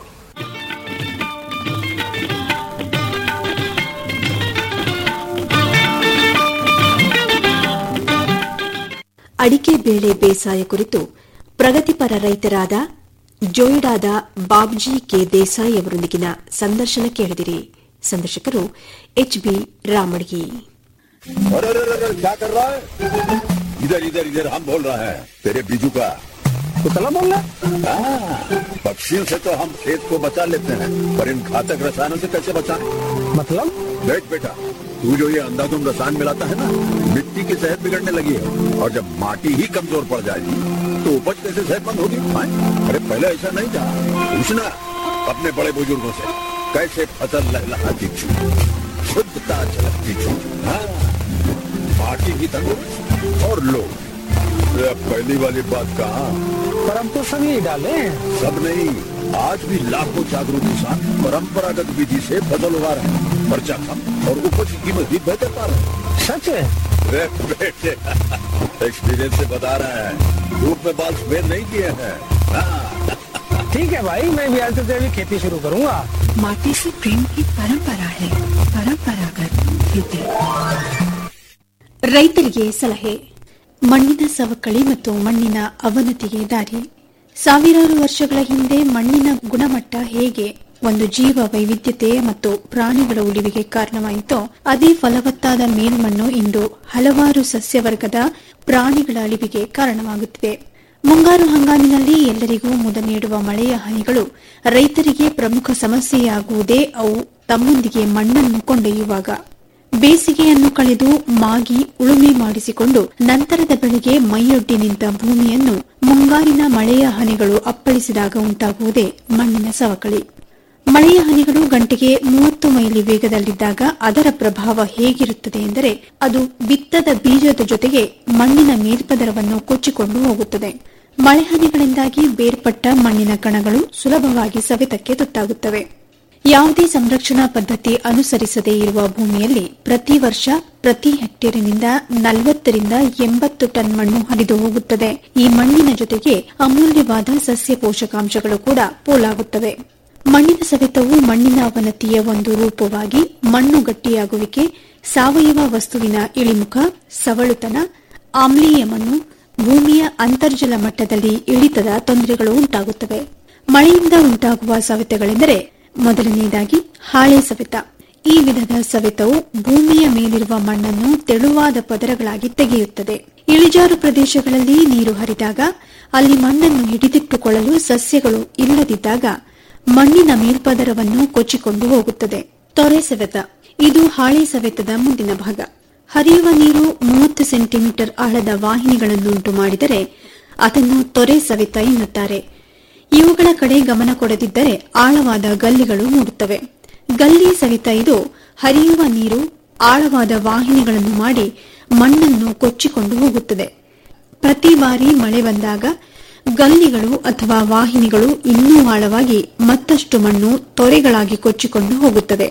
S4: ಅಡಿಕೆ ಬೇಳೆ ಬೇಸಾಯ ಕುರಿತು ಪ್ರಗತಿಪರ ರೈತರಾದ ಜೋಯಿಡಾದ ಬಾಬ್ಜಿ ಕೆ ದೇಸಾಯಿ ಅವರೊಂದಿಗಿನ ಸಂದರ್ಶನ ಕೇಳಿದಿರಿ ಸಂದರ್ಶಕರು ಎಚ್ಬಿ ರಾಮಡ್ಗಿ
S2: अरे अरे अरे अरे, क्या कर रहा है इधर इधर इधर हम बोल रहे हैं तेरे बीजू का
S5: कुतला बोल रहा
S2: हाँ, पक्षियों से तो हम खेत को बचा लेते हैं पर इन घातक रसायनों से कैसे बचाएं?
S5: मतलब
S2: देख बेटा तू जो ये अंधाधुंध रसायन मिलाता है ना मिट्टी की सेहत बिगड़ने लगी है और जब माटी ही कमजोर पड़ जाएगी तो उपज कैसे सेहतमंद होगी हाँ? अरे पहले ऐसा नहीं था पूछना अपने बड़े बुजुर्गों से कैसे फसल लहलहाती थी शुद्धता झलकती थी हाँ? माटी की तंदुरुस्त और लोग अरे पहली वाली बात कहा
S5: पर हम तो सब यही डाले
S2: सब नहीं आज भी लाखों जागरूक किसान परंपरागत विधि से फसल उगा रहे हैं खर्चा कम और उपज की कीमत भी बेहतर पा रहे हैं
S5: सच है
S2: अरे बेटे एक्सपीरियंस से बता रहे हैं धूप में बाल सफेद नहीं किए हैं हाँ,
S5: ठीक है भाई मैं भी आज से अभी खेती शुरू करूंगा
S3: माटी से प्रेम की परंपरा है परंपरागत खेती
S4: ರೈತರಿಗೆ ಸಲಹೆ ಮಣ್ಣಿನ ಸವಕಳಿ ಮತ್ತು ಮಣ್ಣಿನ ಅವನತಿಗೆ ದಾರಿ ಸಾವಿರಾರು ವರ್ಷಗಳ ಹಿಂದೆ ಮಣ್ಣಿನ ಗುಣಮಟ್ಟ ಹೇಗೆ ಒಂದು ಜೀವ ವೈವಿಧ್ಯತೆ ಮತ್ತು ಪ್ರಾಣಿಗಳ ಉಳಿವಿಗೆ ಕಾರಣವಾಯಿತೋ ಅದೇ ಫಲವತ್ತಾದ ಮೇಲ್ಮಣ್ಣು ಇಂದು ಹಲವಾರು ಸಸ್ಯವರ್ಗದ ಪ್ರಾಣಿಗಳ ಅಳಿವಿಗೆ ಕಾರಣವಾಗುತ್ತಿವೆ ಮುಂಗಾರು ಹಂಗಾಮಿನಲ್ಲಿ ಎಲ್ಲರಿಗೂ ಮುದ ನೀಡುವ ಮಳೆಯ ಹನಿಗಳು ರೈತರಿಗೆ ಪ್ರಮುಖ ಸಮಸ್ಯೆಯಾಗುವುದೇ ಅವು ತಮ್ಮೊಂದಿಗೆ ಮಣ್ಣನ್ನು ಕೊಂಡೊಯ್ಯುವಾಗ ಬೇಸಿಗೆಯನ್ನು ಕಳೆದು ಮಾಗಿ ಉಳುಮೆ ಮಾಡಿಸಿಕೊಂಡು ನಂತರದ ಬೆಳೆಗೆ ಮೈಯೊಡ್ಡಿ ನಿಂತ ಭೂಮಿಯನ್ನು ಮುಂಗಾರಿನ ಮಳೆಯ ಹನಿಗಳು ಅಪ್ಪಳಿಸಿದಾಗ ಉಂಟಾಗುವುದೇ ಮಣ್ಣಿನ ಸವಕಳಿ ಮಳೆಯ ಹನಿಗಳು ಗಂಟೆಗೆ ಮೂವತ್ತು ಮೈಲಿ ವೇಗದಲ್ಲಿದ್ದಾಗ ಅದರ ಪ್ರಭಾವ ಹೇಗಿರುತ್ತದೆ ಎಂದರೆ ಅದು ಬಿತ್ತದ ಬೀಜದ ಜೊತೆಗೆ ಮಣ್ಣಿನ ಮೇಲ್ಪದರವನ್ನು ಕೊಚ್ಚಿಕೊಂಡು ಹೋಗುತ್ತದೆ ಮಳೆ ಹನಿಗಳಿಂದಾಗಿ ಬೇರ್ಪಟ್ಟ ಮಣ್ಣಿನ ಕಣಗಳು ಸುಲಭವಾಗಿ ಸವೆತಕ್ಕೆ ತುತ್ತಾಗುತ್ತವೆ ಯಾವುದೇ ಸಂರಕ್ಷಣಾ ಪದ್ಧತಿ ಅನುಸರಿಸದೇ ಇರುವ ಭೂಮಿಯಲ್ಲಿ ಪ್ರತಿ ವರ್ಷ ಪ್ರತಿ ಹೆಕ್ಟೇರಿನಿಂದ ನಲವತ್ತರಿಂದ ಎಂಬತ್ತು ಟನ್ ಮಣ್ಣು ಹರಿದು ಹೋಗುತ್ತದೆ ಈ ಮಣ್ಣಿನ ಜೊತೆಗೆ ಅಮೂಲ್ಯವಾದ ಸಸ್ಯ ಪೋಷಕಾಂಶಗಳು ಕೂಡ ಪೋಲಾಗುತ್ತವೆ ಮಣ್ಣಿನ ಸವೆತವು ಮಣ್ಣಿನ ಅವನತಿಯ ಒಂದು ರೂಪವಾಗಿ ಮಣ್ಣು ಗಟ್ಟಿಯಾಗುವಿಕೆ ಸಾವಯವ ವಸ್ತುವಿನ ಇಳಿಮುಖ ಸವಳುತನ ಆಮ್ಲೀಯ ಮಣ್ಣು ಭೂಮಿಯ ಅಂತರ್ಜಲ ಮಟ್ಟದಲ್ಲಿ ಇಳಿತದ ತೊಂದರೆಗಳು ಉಂಟಾಗುತ್ತವೆ ಮಳೆಯಿಂದ ಉಂಟಾಗುವ ಸವೆತಗಳೆಂದರೆ ಮೊದಲನೆಯದಾಗಿ ಹಾಳೆ ಸವೆತ ಈ ವಿಧದ ಸವೆತವು ಭೂಮಿಯ ಮೇಲಿರುವ ಮಣ್ಣನ್ನು ತೆಳುವಾದ ಪದರಗಳಾಗಿ ತೆಗೆಯುತ್ತದೆ ಇಳಿಜಾರು ಪ್ರದೇಶಗಳಲ್ಲಿ ನೀರು ಹರಿದಾಗ ಅಲ್ಲಿ ಮಣ್ಣನ್ನು ಹಿಡಿದಿಟ್ಟುಕೊಳ್ಳಲು ಸಸ್ಯಗಳು ಇಲ್ಲದಿದ್ದಾಗ ಮಣ್ಣಿನ ಮೇಲ್ಪದರವನ್ನು ಕೊಚ್ಚಿಕೊಂಡು ಹೋಗುತ್ತದೆ ತೊರೆ ಸವೆತ ಇದು ಹಾಳೆ ಸವೆತದ ಮುಂದಿನ ಭಾಗ ಹರಿಯುವ ನೀರು ಮೂವತ್ತು ಸೆಂಟಿಮೀಟರ್ ಆಳದ ವಾಹಿನಿಗಳನ್ನುಂಟು ಮಾಡಿದರೆ ಅದನ್ನು ತೊರೆ ಸವೆತ ಎನ್ನುತ್ತಾರೆ ಇವುಗಳ ಕಡೆ ಗಮನ ಕೊಡದಿದ್ದರೆ ಆಳವಾದ ಗಲ್ಲಿಗಳು ಮೂಡುತ್ತವೆ ಗಲ್ಲಿ ಸವಿತ ಇದು ಹರಿಯುವ ನೀರು ಆಳವಾದ ವಾಹಿನಿಗಳನ್ನು ಮಾಡಿ ಮಣ್ಣನ್ನು ಕೊಚ್ಚಿಕೊಂಡು ಹೋಗುತ್ತದೆ ಪ್ರತಿ ಬಾರಿ ಮಳೆ ಬಂದಾಗ ಗಲ್ಲಿಗಳು ಅಥವಾ ವಾಹಿನಿಗಳು ಇನ್ನೂ ಆಳವಾಗಿ ಮತ್ತಷ್ಟು ಮಣ್ಣು ತೊರೆಗಳಾಗಿ ಕೊಚ್ಚಿಕೊಂಡು ಹೋಗುತ್ತದೆ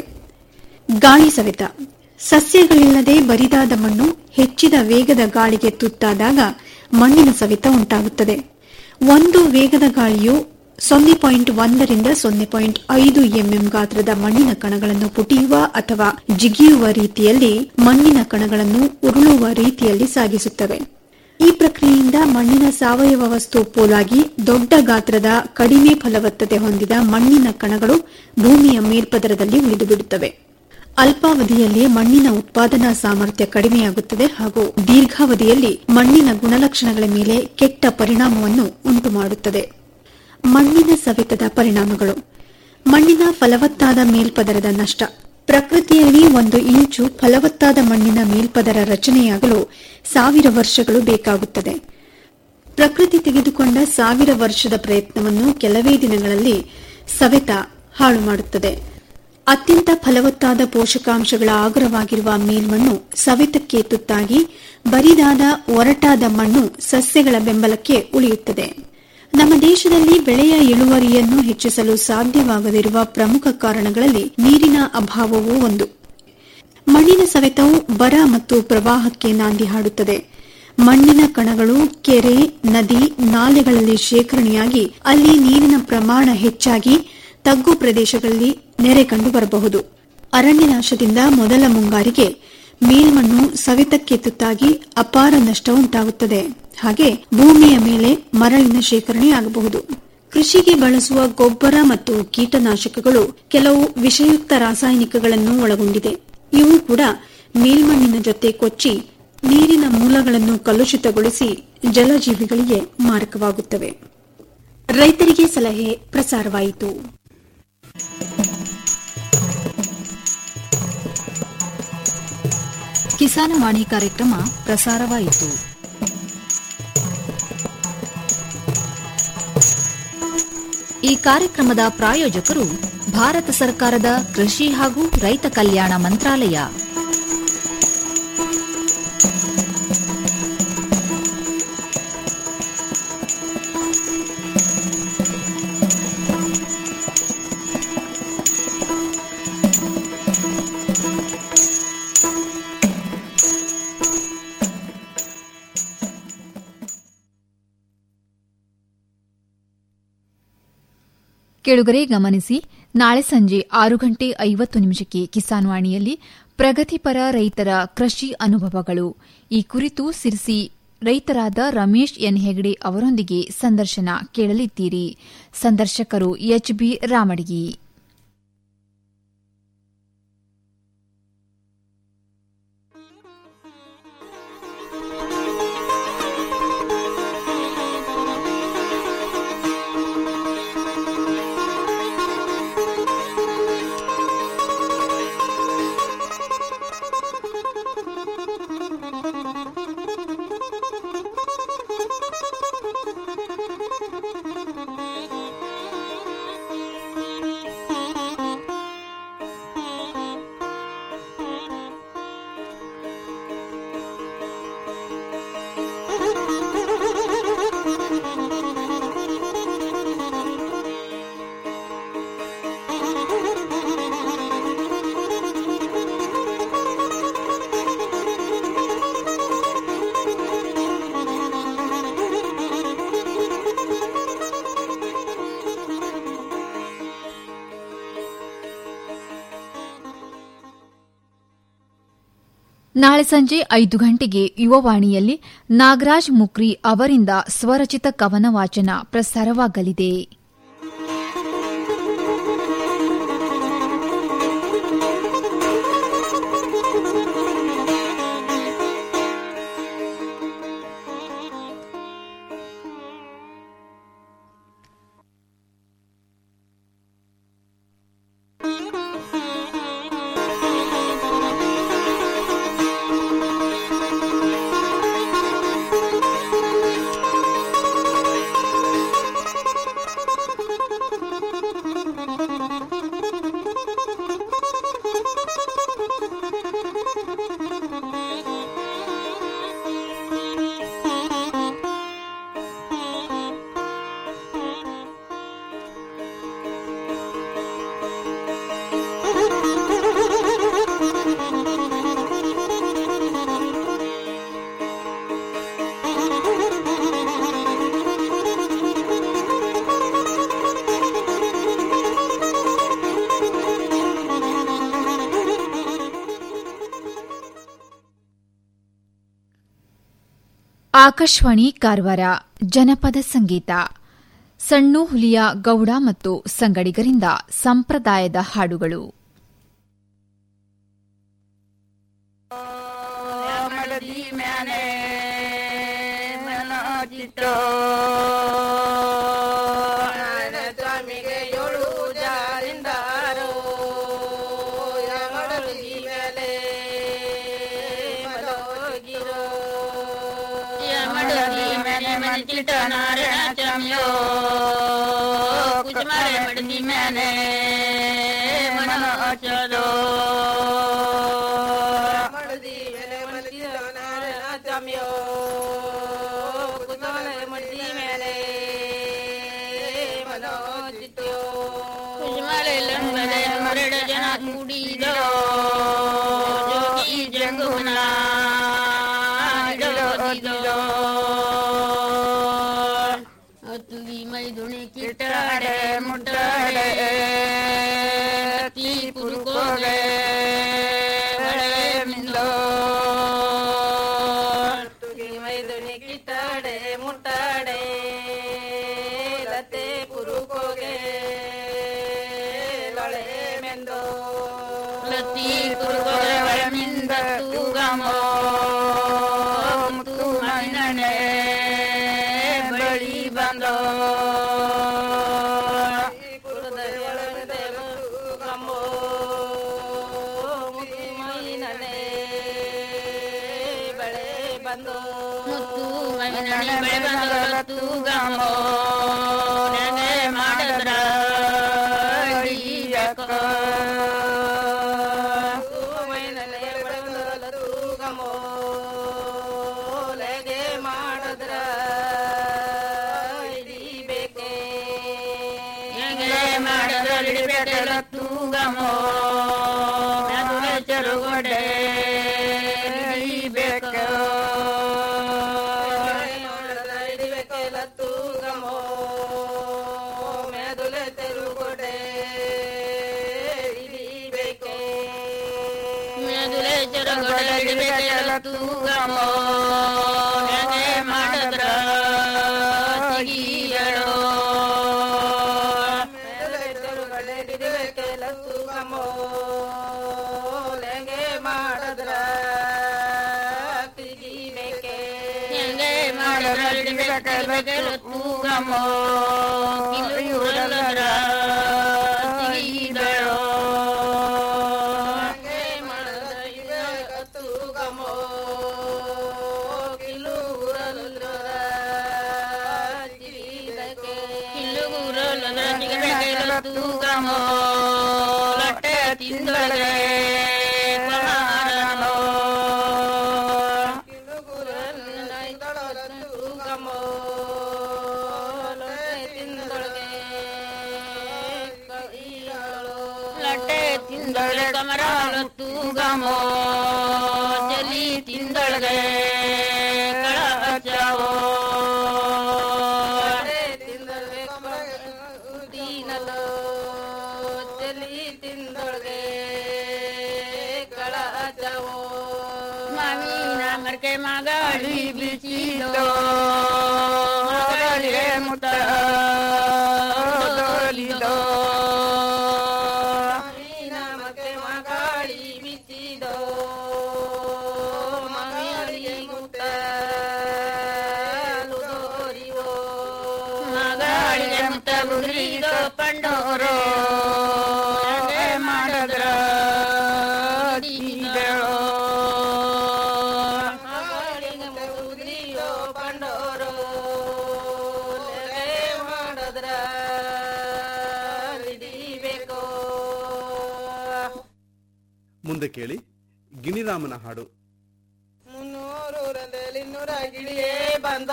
S4: ಗಾಳಿ ಸವೆತ ಸಸ್ಯಗಳಿಲ್ಲದೆ ಬರಿದಾದ ಮಣ್ಣು ಹೆಚ್ಚಿದ ವೇಗದ ಗಾಳಿಗೆ ತುತ್ತಾದಾಗ ಮಣ್ಣಿನ ಸವೆತ ಉಂಟಾಗುತ್ತದೆ ಒಂದು ವೇಗದ ಗಾಳಿಯು ಸೊನ್ನೆ ಪಾಯಿಂಟ್ ಒಂದರಿಂದ ಸೊನ್ನೆ ಪಾಯಿಂಟ್ ಐದು ಎಂಎಂ ಗಾತ್ರದ ಮಣ್ಣಿನ ಕಣಗಳನ್ನು ಪುಟಿಯುವ ಅಥವಾ ಜಿಗಿಯುವ ರೀತಿಯಲ್ಲಿ ಮಣ್ಣಿನ ಕಣಗಳನ್ನು ಉರುಳುವ ರೀತಿಯಲ್ಲಿ ಸಾಗಿಸುತ್ತವೆ ಈ ಪ್ರಕ್ರಿಯೆಯಿಂದ ಮಣ್ಣಿನ ಸಾವಯವ ವಸ್ತು ಪೋಲಾಗಿ ದೊಡ್ಡ ಗಾತ್ರದ ಕಡಿಮೆ ಫಲವತ್ತತೆ ಹೊಂದಿದ ಮಣ್ಣಿನ ಕಣಗಳು ಭೂಮಿಯ ಮೇಲ್ಪದರದಲ್ಲಿ ಉಳಿದುಬಿಡುತ್ತವೆ ಅಲ್ಪಾವಧಿಯಲ್ಲಿ ಮಣ್ಣಿನ ಉತ್ಪಾದನಾ ಸಾಮರ್ಥ್ಯ ಕಡಿಮೆಯಾಗುತ್ತದೆ ಹಾಗೂ ದೀರ್ಘಾವಧಿಯಲ್ಲಿ ಮಣ್ಣಿನ ಗುಣಲಕ್ಷಣಗಳ ಮೇಲೆ ಕೆಟ್ಟ ಪರಿಣಾಮವನ್ನು ಉಂಟುಮಾಡುತ್ತದೆ ಮಣ್ಣಿನ ಸವೆತದ ಪರಿಣಾಮಗಳು ಮಣ್ಣಿನ ಫಲವತ್ತಾದ ಮೇಲ್ಪದರದ ನಷ್ಟ ಪ್ರಕೃತಿಯಲ್ಲಿ ಒಂದು ಇಂಚು ಫಲವತ್ತಾದ ಮಣ್ಣಿನ ಮೇಲ್ಪದರ ರಚನೆಯಾಗಲು ಸಾವಿರ ವರ್ಷಗಳು ಬೇಕಾಗುತ್ತದೆ ಪ್ರಕೃತಿ ತೆಗೆದುಕೊಂಡ ಸಾವಿರ ವರ್ಷದ ಪ್ರಯತ್ನವನ್ನು ಕೆಲವೇ ದಿನಗಳಲ್ಲಿ ಸವೆತ ಹಾಳು ಮಾಡುತ್ತದೆ ಅತ್ಯಂತ ಫಲವತ್ತಾದ ಪೋಷಕಾಂಶಗಳ ಆಗ್ರವಾಗಿರುವ ಮೇಲ್ಮಣ್ಣು ಸವೆತಕ್ಕೆ ತುತ್ತಾಗಿ ಬರಿದಾದ ಒರಟಾದ ಮಣ್ಣು ಸಸ್ಯಗಳ ಬೆಂಬಲಕ್ಕೆ ಉಳಿಯುತ್ತದೆ ನಮ್ಮ ದೇಶದಲ್ಲಿ ಬೆಳೆಯ ಇಳುವರಿಯನ್ನು ಹೆಚ್ಚಿಸಲು ಸಾಧ್ಯವಾಗದಿರುವ ಪ್ರಮುಖ ಕಾರಣಗಳಲ್ಲಿ ನೀರಿನ ಅಭಾವವೂ ಒಂದು ಮಣ್ಣಿನ ಸವೆತವು ಬರ ಮತ್ತು ಪ್ರವಾಹಕ್ಕೆ ನಾಂದಿ ಹಾಡುತ್ತದೆ ಮಣ್ಣಿನ ಕಣಗಳು ಕೆರೆ ನದಿ ನಾಲೆಗಳಲ್ಲಿ ಶೇಖರಣೆಯಾಗಿ ಅಲ್ಲಿ ನೀರಿನ ಪ್ರಮಾಣ ಹೆಚ್ಚಾಗಿ ತಗ್ಗು ಪ್ರದೇಶಗಳಲ್ಲಿ ನೆರೆ ಕಂಡು ಬರಬಹುದು ಅರಣ್ಯನಾಶದಿಂದ ಮೊದಲ ಮುಂಗಾರಿಗೆ ಮೇಲ್ಮಣ್ಣು ಸವೆತಕ್ಕೆ ತುತ್ತಾಗಿ ಅಪಾರ ನಷ್ಟ ಉಂಟಾಗುತ್ತದೆ ಹಾಗೆ ಭೂಮಿಯ ಮೇಲೆ ಮರಳಿನ ಶೇಖರಣೆಯಾಗಬಹುದು ಕೃಷಿಗೆ ಬಳಸುವ ಗೊಬ್ಬರ ಮತ್ತು ಕೀಟನಾಶಕಗಳು ಕೆಲವು ವಿಷಯುಕ್ತ ರಾಸಾಯನಿಕಗಳನ್ನು ಒಳಗೊಂಡಿದೆ ಇವು ಕೂಡ ಮೇಲ್ಮಣ್ಣಿನ ಜೊತೆ ಕೊಚ್ಚಿ ನೀರಿನ ಮೂಲಗಳನ್ನು ಕಲುಷಿತಗೊಳಿಸಿ ಜಲಜೀವಿಗಳಿಗೆ ಮಾರಕವಾಗುತ್ತವೆ ರೈತರಿಗೆ ಸಲಹೆ ಪ್ರಸಾರವಾಯಿತು
S7: ಕಿಸಾನವಾಣಿ ಕಾರ್ಯಕ್ರಮ ಪ್ರಸಾರವಾಯಿತು ಈ ಕಾರ್ಯಕ್ರಮದ ಪ್ರಾಯೋಜಕರು ಭಾರತ ಸರ್ಕಾರದ ಕೃಷಿ ಹಾಗೂ ರೈತ ಕಲ್ಯಾಣ ಮಂತ್ರಾಲಯ ಕೇಳುಗರೆ ಗಮನಿಸಿ ನಾಳೆ ಸಂಜೆ ಆರು ಗಂಟೆ ಐವತ್ತು ನಿಮಿಷಕ್ಕೆ ಕಿಸಾನ್ ವಾಣಿಯಲ್ಲಿ ಪ್ರಗತಿಪರ ರೈತರ ಕೃಷಿ ಅನುಭವಗಳು ಈ ಕುರಿತು ಸಿರ್ಸಿ ರೈತರಾದ ರಮೇಶ್ ಎನ್ ಹೆಗಡೆ ಅವರೊಂದಿಗೆ ಸಂದರ್ಶನ ಕೇಳಲಿದ್ದೀರಿ ಸಂದರ್ಶಕರು ಎಚ್ಬಿ ರಾಮಡಿಗಿ ನಾಳೆ ಸಂಜೆ ಐದು ಗಂಟೆಗೆ ಯುವವಾಣಿಯಲ್ಲಿ ನಾಗರಾಜ್ ಮುಕ್ರಿ ಅವರಿಂದ ಸ್ವರಚಿತ ಕವನ ವಾಚನ ಪ್ರಸಾರವಾಗಲಿದೆ ಆಕಾಶವಾಣಿ ಕಾರವಾರ ಜನಪದ ಸಂಗೀತ ಸಣ್ಣು ಹುಲಿಯ ಗೌಡ ಮತ್ತು ಸಂಗಡಿಗರಿಂದ ಸಂಪ್ರದಾಯದ ಹಾಡುಗಳು
S8: ಸ್ವಾಮಿಗೆ ಏಳು ಜಾರಿಂದಾರೋ ಯಮಡಗಿ ಮೇಲೆ ಮಲಗಿರೋ ಯಮಡಗಿ ಮೇಲೆ ಮನಚಿಟ ನಾರಾಯಣ ಚಮ್ಯೋ ಕುಚಮಾರೆ ಮಡದಿ ಮೇಲೆ ಮನ ಚಲೋ ಮಡದಿ ಮೇಲೆ ಮನಚಿಟ ನಾರಾಯಣ ಚಮ್ಯೋ ಕುಚಮಾರೆ ಮಡದಿ ಮೇಲೆ ಮನೋಚಿತ್ಯೋ ಕುಚಮಾರೆ ಲಂಬಲೆ ಮರಡ ಜನ ಕೂಡಿದೋ ಜೋಗಿ ಜಂಗುನ ಹಿಡಿದೋ ಅತುಲಿ ಮೈದುಣಿ ಕಿಟಾಡೆ ಮುಟ್ಟಾಡೆ ತೀ ಪುರುಕೋಲೆ ಹೊಳೆ ಮಿಂದೋ ಪ್ರತಿ ಕುರುಗೊರವನಿಂದ ತೂಗಮೋ ಮುತ್ತು ಮೈನನೆ ಬಳಿ ಬಂದೋ ತೂಗಮೋ ಮುತ್ತು ಮೈನನೆ ಬಳೆ ಬಂದೋ ಮುತ್ತು ಮೈನನೆ ಬಳೆ ಬಂದೋ ತೂಗಮೋ ನನಗೆ ಮಾಡಿದ್ರ ಹಿಡಿಯಕ್ಕ ಮೈನನೆ ಬಳೆ ಬಂದೋ ತೂಗಮೋ ಲಗೆ ಮಾಡಿದ್ರ ಹಿಡಿಬೇಕೆ ಹೆಂಗೆ ಮಾಡಿದ್ರ ಹಿಡಿಬೇಕಲ್ಲ ತೂಗಮೋ ಮದುವೆ ಚರುಗೊಡೆ ಹಿಡಿಬೇಕು ಹಿಡಿಬೇಕಲ್ಲ ತೂಗಮೋ ಮೆದುಲೆ ತೆರುಗೊಡೆ ಹಿಡಿಬೇಕೆ ಮೆದುಲೆ ಚರುಗೊಡೆ ಹಿಡಿಬೇಕಲ್ಲ ತೂಗಮೋ ಹೆಂಗೆ ಮಾಡಿದ್ರ ತೆಗಿಯಳೋ ಹೆಂಗೆ ಮಾಡಿದ್ರ ತೆಗಿಬೇಕೆ ಹೆಂಗೆ ಮಾಡಿದ್ರ ಹಿಡಿಬೇಕಲ್ಲ ತೂಗಮೋ ಇಲ್ಲದ್ರ ತೆಗಿದಳೋ ಹೆಂಗೆ ಮಾಡಿದ್ರ ಹಿಡಿಬೇಕ ತೂಗಮೋ ಕಿಲ್ಲೂರಲ್ಲ ಕಿಲ್ಲೂರಲ್ಲ ತೂಗಮೋ ಲಟ್ಟೆ ತಿಂದಳೆ ಕೊಲಾರನೋ ತೂಗಮೋ ಲಟ್ಟೆ ತಿಂದೊಳಗೆ ಲಟ್ಟೆ ತಿಂದೊಳೆ ಕಮರಾಲ ತೂಗಮೋ ಚಲಿ ತಿಂದೊಳಗೆ ಕಳಚಾವೋ ತಿಂದೊಳಗೆ ದೀನಲೋ ಚಲಿ ತಿಂದೊಳಗೆ ಕಳಚಾವೋ ಮಾವಿನ ಮರ್ಕೆ ಮಗಾಳಿ ಬಿಸಿದೋ ಮಗಳಿಗೆ ಮುತ ದೊಲಿದೋ ಮಾವಿನ ಮರ್ಕೆ ಮಗಾಳಿ ಬಿಸಿದೋ ಮಗಳಿಗೆ ಮುತ ದೋರಿವೋ ಮಗಳಿಗೆ ಮುತ ಬುದ್ರಿದೋ ಪಂಡೋರೋ ಹಾಗೆ ಮಾಡಿದ್ರ ದೀನಳೋ ಮಗಳಿಗೆ ಮುದ್ರಿಯೋ ಪಂಡೋರೋ ಹಾಗೆ ಮಾಡಿದ್ರ ಹಿಡಿಬೇಕೋ
S9: ಮುಂದೆ ಕೇಳಿ ಗಿಣಿರಾಮನ ಹಾಡು
S8: ಮುನ್ನೂರಲ್ಲಿ ನೂರ ಗಿಳಿಯೇ ಬಂದೋ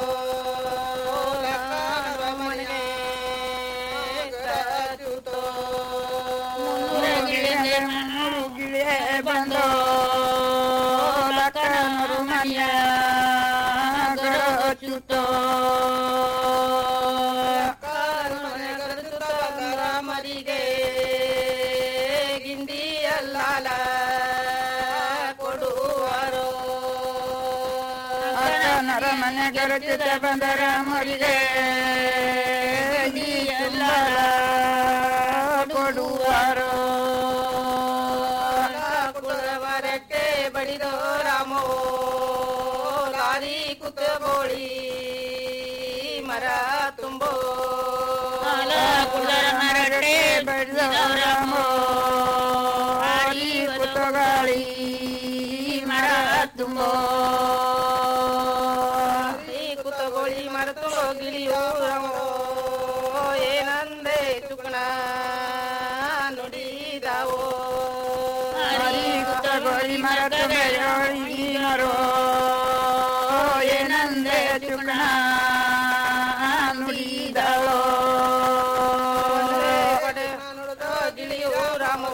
S8: ಮನೆಗೆ ಕಚ್ಚುತ್ತೋ. ಮುನ್ನೂರ ಗಿಳಿಯೇ ಮುನ್ನೂರು ಗಿಳಿಯೇ ಬಂದೋ ಲಕ್ಕನರು ಮನೆಯ ಕಚ್ಚುತ್ತೋ. ಲಕ್ಕನ ಮನೆ ಕಚ್ಚುತ್ತೋ ಬಂದರ ಮರಿಗೆ ಗಿಂಡಿ ಅಲ್ಲಾಲ ಕೊಡುವರೋ ನರ ಮನೆ ಗೆರಚಿದ ಬಂದರ ಮರಿಗೆ ಎಲ್ಲ ಕೊಡುವರೋ ಕುಡವರಕ್ಕೆ ಬಡಿದೋ ರಾಮೋ ಲಾರಿ ಕುತ್ತಬೋಳಿ ಮರ ತುಂಬೋ ಕುಡರ ಮರಕ್ಕೆ ಬಡಿದೋ ರಾಮೋ ಲಾರಿ ಕುತ್ತಗಾಳಿ ಮರ ತುಂಬೋ ಕುತ್ತಗೋಳಿ ಮರ ತುಂಬೋ ಗಿಳಿಯೋ ರಾಮೋ ಏನಂದೆ ಚುಕಣ ನುಡಿದಾವೋ ಕುತ್ತಗೋಳಿ ಮರ ತುಂಬೋ ಏನಂದೆ ಚುಕಣ ನುಡಿದಾವೋ ನುಡಿದ ಗಿಳಿಯೋ ರಾಮೋ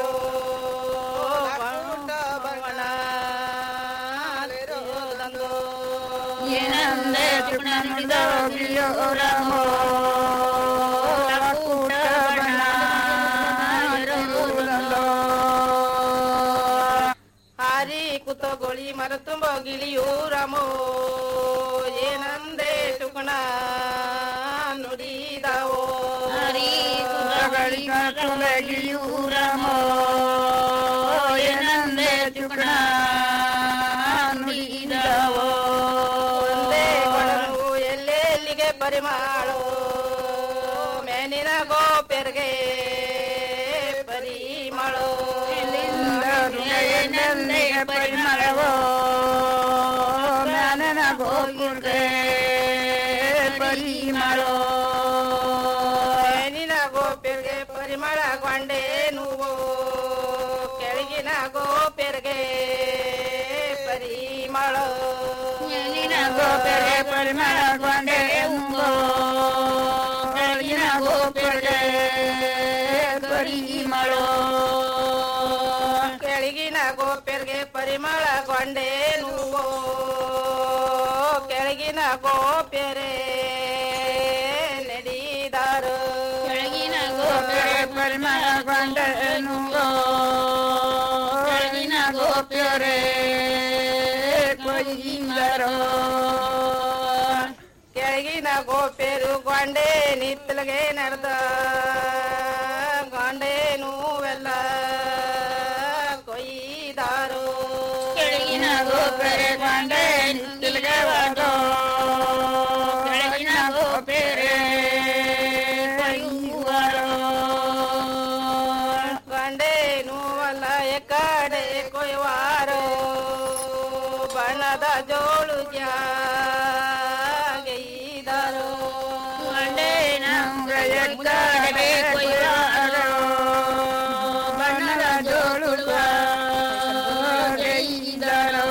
S8: ಬಣ್ಣ ಏನಂದೆ ಚುಕಣ ನುಡಿದ ಗಿಳಿಯೋ ರಾಮೋ ಕೂಟ ಬಣ್ಣ ಹಾರಿ ಕುತ್ತಗೋಳಿ ಮರ ತುಂಬ ಗಿಳಿಯೋ ರಾಮೋ ಏನಂದೆ ಚುಕಣ ನುಡಿದಾವೋ ಹಾರಿ ಕುತ್ತಗೋಳಿ ಮರ ತುಂಬ ಗಿಳಿಯೋ ರಾಮೋ
S10: ಚುಕಣ ನುಡಿದವೋ
S8: ಒಂದೇ ಕೊಡಲು ಎಲ್ಲೆಲ್ಲಿಗೆ ಪರಿಮಾಳು ಮೇನಿನ ಗೋಪ್ಯರ್ಗೆ ಪರಿಮಳು
S10: ನೆಲ್ಲಿಗೆ ಪರಿಮಳವೋ ಮ್ಯಾನನ ಗೋಕುಲ್ಗೆ ಪರಿಮಳೋ
S8: ಮೇನಿನ ಗೋಪ್ಯರ್ಗೆ ಪರಿಮಳ ಗೊಂಡೆ నువ్వు ಕೆಳಗಿನ ಗೋಪ್ಯರ್ಗೆ ಪರಿಮಳ
S10: ಮೇಲಿನ ಗೋಪೆಗೆ ಪರಿಮಳ ಗೊಂಡೆ ಉಂಗೋ ಕೆಳಗಿನ ಗೋಪೆಗೆ ಪರಿಮಳೋ
S8: ಕೆಳಗಿನ ಗೋಪ್ಯರ್ಗೆ ಪರಿಮಳ ಗೊಂಡೆ నువ్వు ಕೆಳಗಿನ ಗೋಪ್ಯರೇ ನಡೆದಾರು
S10: ಕೆಳಗಿನ ಗೋಪೆಗೆ ಪರಿಮಳ ಗೊಂಡೆ ನುಂಗೋ ಕೆಳಗಿನ ಗೋಪ್ಯರೇ ಕೊಯ್ಯಿಂದರೋ
S8: ಕೆಳಗಿನ ಗೋಪ್ಯರು ಗೊಂಡೆ ನಿತ್ತಲಿಗೆ ನಡೆದ ಗೊಂಡೆ ನೋವೆಲ್ಲ ಕೊಯ್ದಾರು
S10: ಕೆಳಗಿನ ಗೋಪೆರೆ ಗೊಂಡೆ ನಿತ್ತಿಲ್ಗೆ ವಾದೋ ಕೆಳಗಿನ ಗೋಪೆರೆ ಕೊಯ್ಯುವರೋ
S8: ಗೊಂಡೆ ನೋವಲ್ಲ ಎಕಡೆ ಕೊಯ್ವಾರೋ ಬಣ್ಣದ ಜೋಳು ಜಾಗೈದಾರು
S10: ಗೊಂಡೆ ನಮ್ಗೆ ಎಕ್ಕಡೆ ಕೊಯ್ಯುವರೋ ಬಣ್ಣದ ಜೋಳುವ ಗೈದರೋ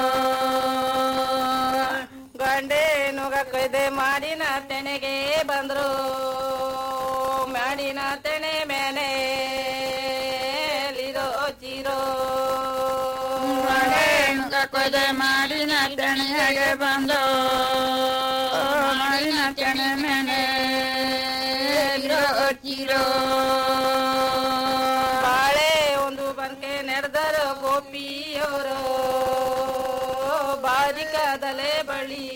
S8: ಗಂಡೆ ನುಗ ಕೊಯ್ದೆ ಮಾಡಿನ ತೆನೆಗೆ ಬಂದ್ರು ಮಾಡಿನ ತೆನೆ ಮೇಲೆ ಲಿರೋ ಚಿರೋ
S10: ಗೊಂಡೆ ಕೊಯ್ದೆ ಮಾಡಿನ ತೆನೆಗೆ ಬಂದು ಮಾಡಿನ ತೆನೆ ಮೇಲೆ ಚಿರೋ
S8: ಬಾಳೆ ಒಂದು ಬಂಕೆ ನಡೆದರು ಗೋಪಿಯವರು ಬಾರಿಕದಲೆ ಬಳಿ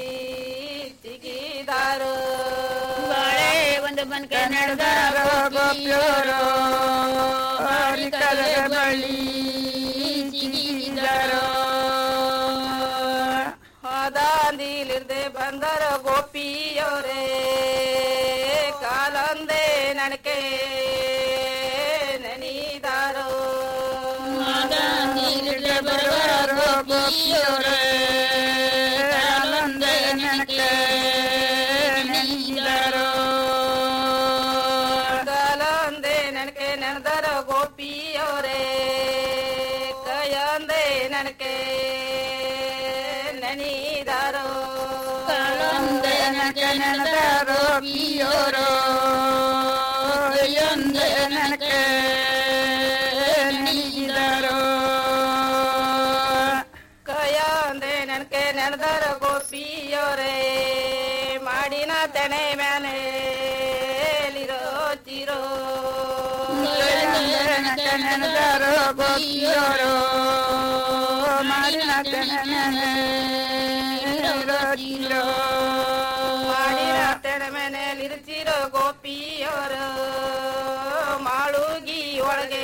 S8: ಸಿಗಿದಾರು
S10: ಬಾಳೆ ಒಂದು ಬನ್ಕೆ ನಡೆದಾರೋ ಗೋಪಿಯರೋ ಹರಿಕಲೆ ಬಳಿ ಸಿಗಿದರೋ
S8: ಹೋದಾಂದಿಲಿರ್ದೆ ಬಂದರ ಗೋಪಿಯವರೇ ಕಾಲಂದೆ ನಡಕೆ ನೆನಿದಾರು
S10: ಮಾದಾಂಗಿಲಿಗೆ ಬರುವರೋ ಗೋಪಿಯರೇ ಕಾಲೊಂದೆ ನೆನಕೆ ನೆನೆದರೋ
S8: ಕಾಲಂದೆ ನಡಕೆ ನೆನೆದರ ಗೋಪಿಯವರೇ ಕೈಯಂದೆ ನಡಕೆ ನೆನಿದಾರು
S10: ಕಾಲೊಂದೆ ನೆನಕೆ ನೆನೆದರೋ ಪಿಯೋರೋ ಎಂದೆ ನೆನಕೆ ನೆನೆದರೋ
S8: ಕೈಯಂದೆ ನಡಕೆ ನೆನೆದರ ಗೋಪಿಯವರೇ ಮಾಡಿನ ತೆನೆ ಮೇಲೆ ಲಿರೋ ಚಿರೋ
S10: ನೆನೆದರೋ ಗೋಪಿಯೋರೋ ಮಾಡಿನ ನೆನೆರೋ
S8: ಮಾಡಿನ ತೆನೆ ಮೇಲೆ ಲಿರುಚಿರೋ ಗೋಪಿಯವರು ಮಾಳುಗಿ ಒಳಗೆ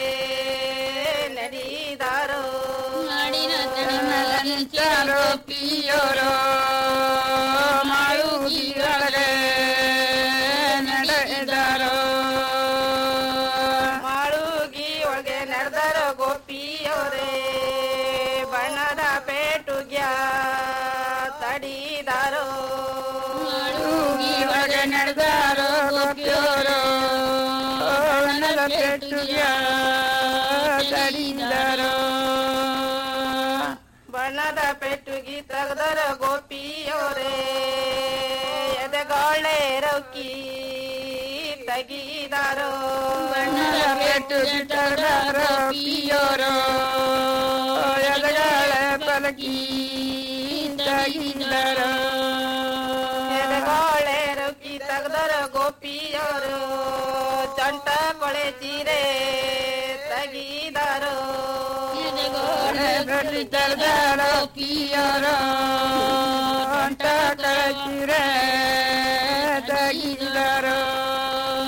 S8: ನಡೀದಾರು
S10: ಮಾಡಿನ ನೆನೆರೋ ಪಿಯೋರೋ ಮಾಳುಗಿಗಳೇ ನಡೆದರೋ
S8: ಮಾಳುಗಿ ಒಳಗೆ ನಡೆದರ ಗೋಪಿಯವರೇ ಬಣ್ಣದ ಪೇಟುಗ್ಯ ತಡಿದಾರು
S10: ಮಾಳುಗಿ ಒಳಗೆ ನಡೆದಾರೋ ಗೋಪಿಯೋರೋ ಬಣ್ಣದ ಪೆಟ್ಟುಯ ತಡಿದರೋ
S8: ಬಣ್ಣದ ಪೆಟ್ಟುಗಿ ತೆಗೆದರ ಗೋಪಿಯವರೇ ಎದೆಗಾಳೆ ರೌಕಿ ತೆಗಿದಾರು
S10: ಬಣ್ಣದ ಪೆಟ್ಟು ತಡದಾರೋ ಪಿಯೋರೋ ಎದಗಳ ಪಲಕಿ ತಗಿದರೋ
S8: ಎದೆಗಾಳೆ ರೌಕಿ ತೆಗೆದರ ಗೋಪಿಯವರು ಚಂಟ ಕೊಳೆ ಚೀರೆ ತೆಗಿದಾರು
S10: ಬೆಳ್ಳಿ ತರದಾರೋ ಪಿಯೋರೋ ಅಂಟ ಕಳಚಿರೆ ತಗಿದರೋ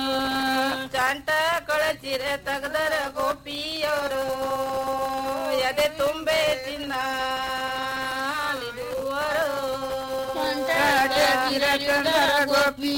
S8: ಚಂಟ ಕೊಳೆ ಚೀರೆ ತೆಗೆದರ ಗೋಪಿಯವರು ಎದೆ ತುಂಬೆ ಚಿನ್ನ
S10: ಗೋಪಿ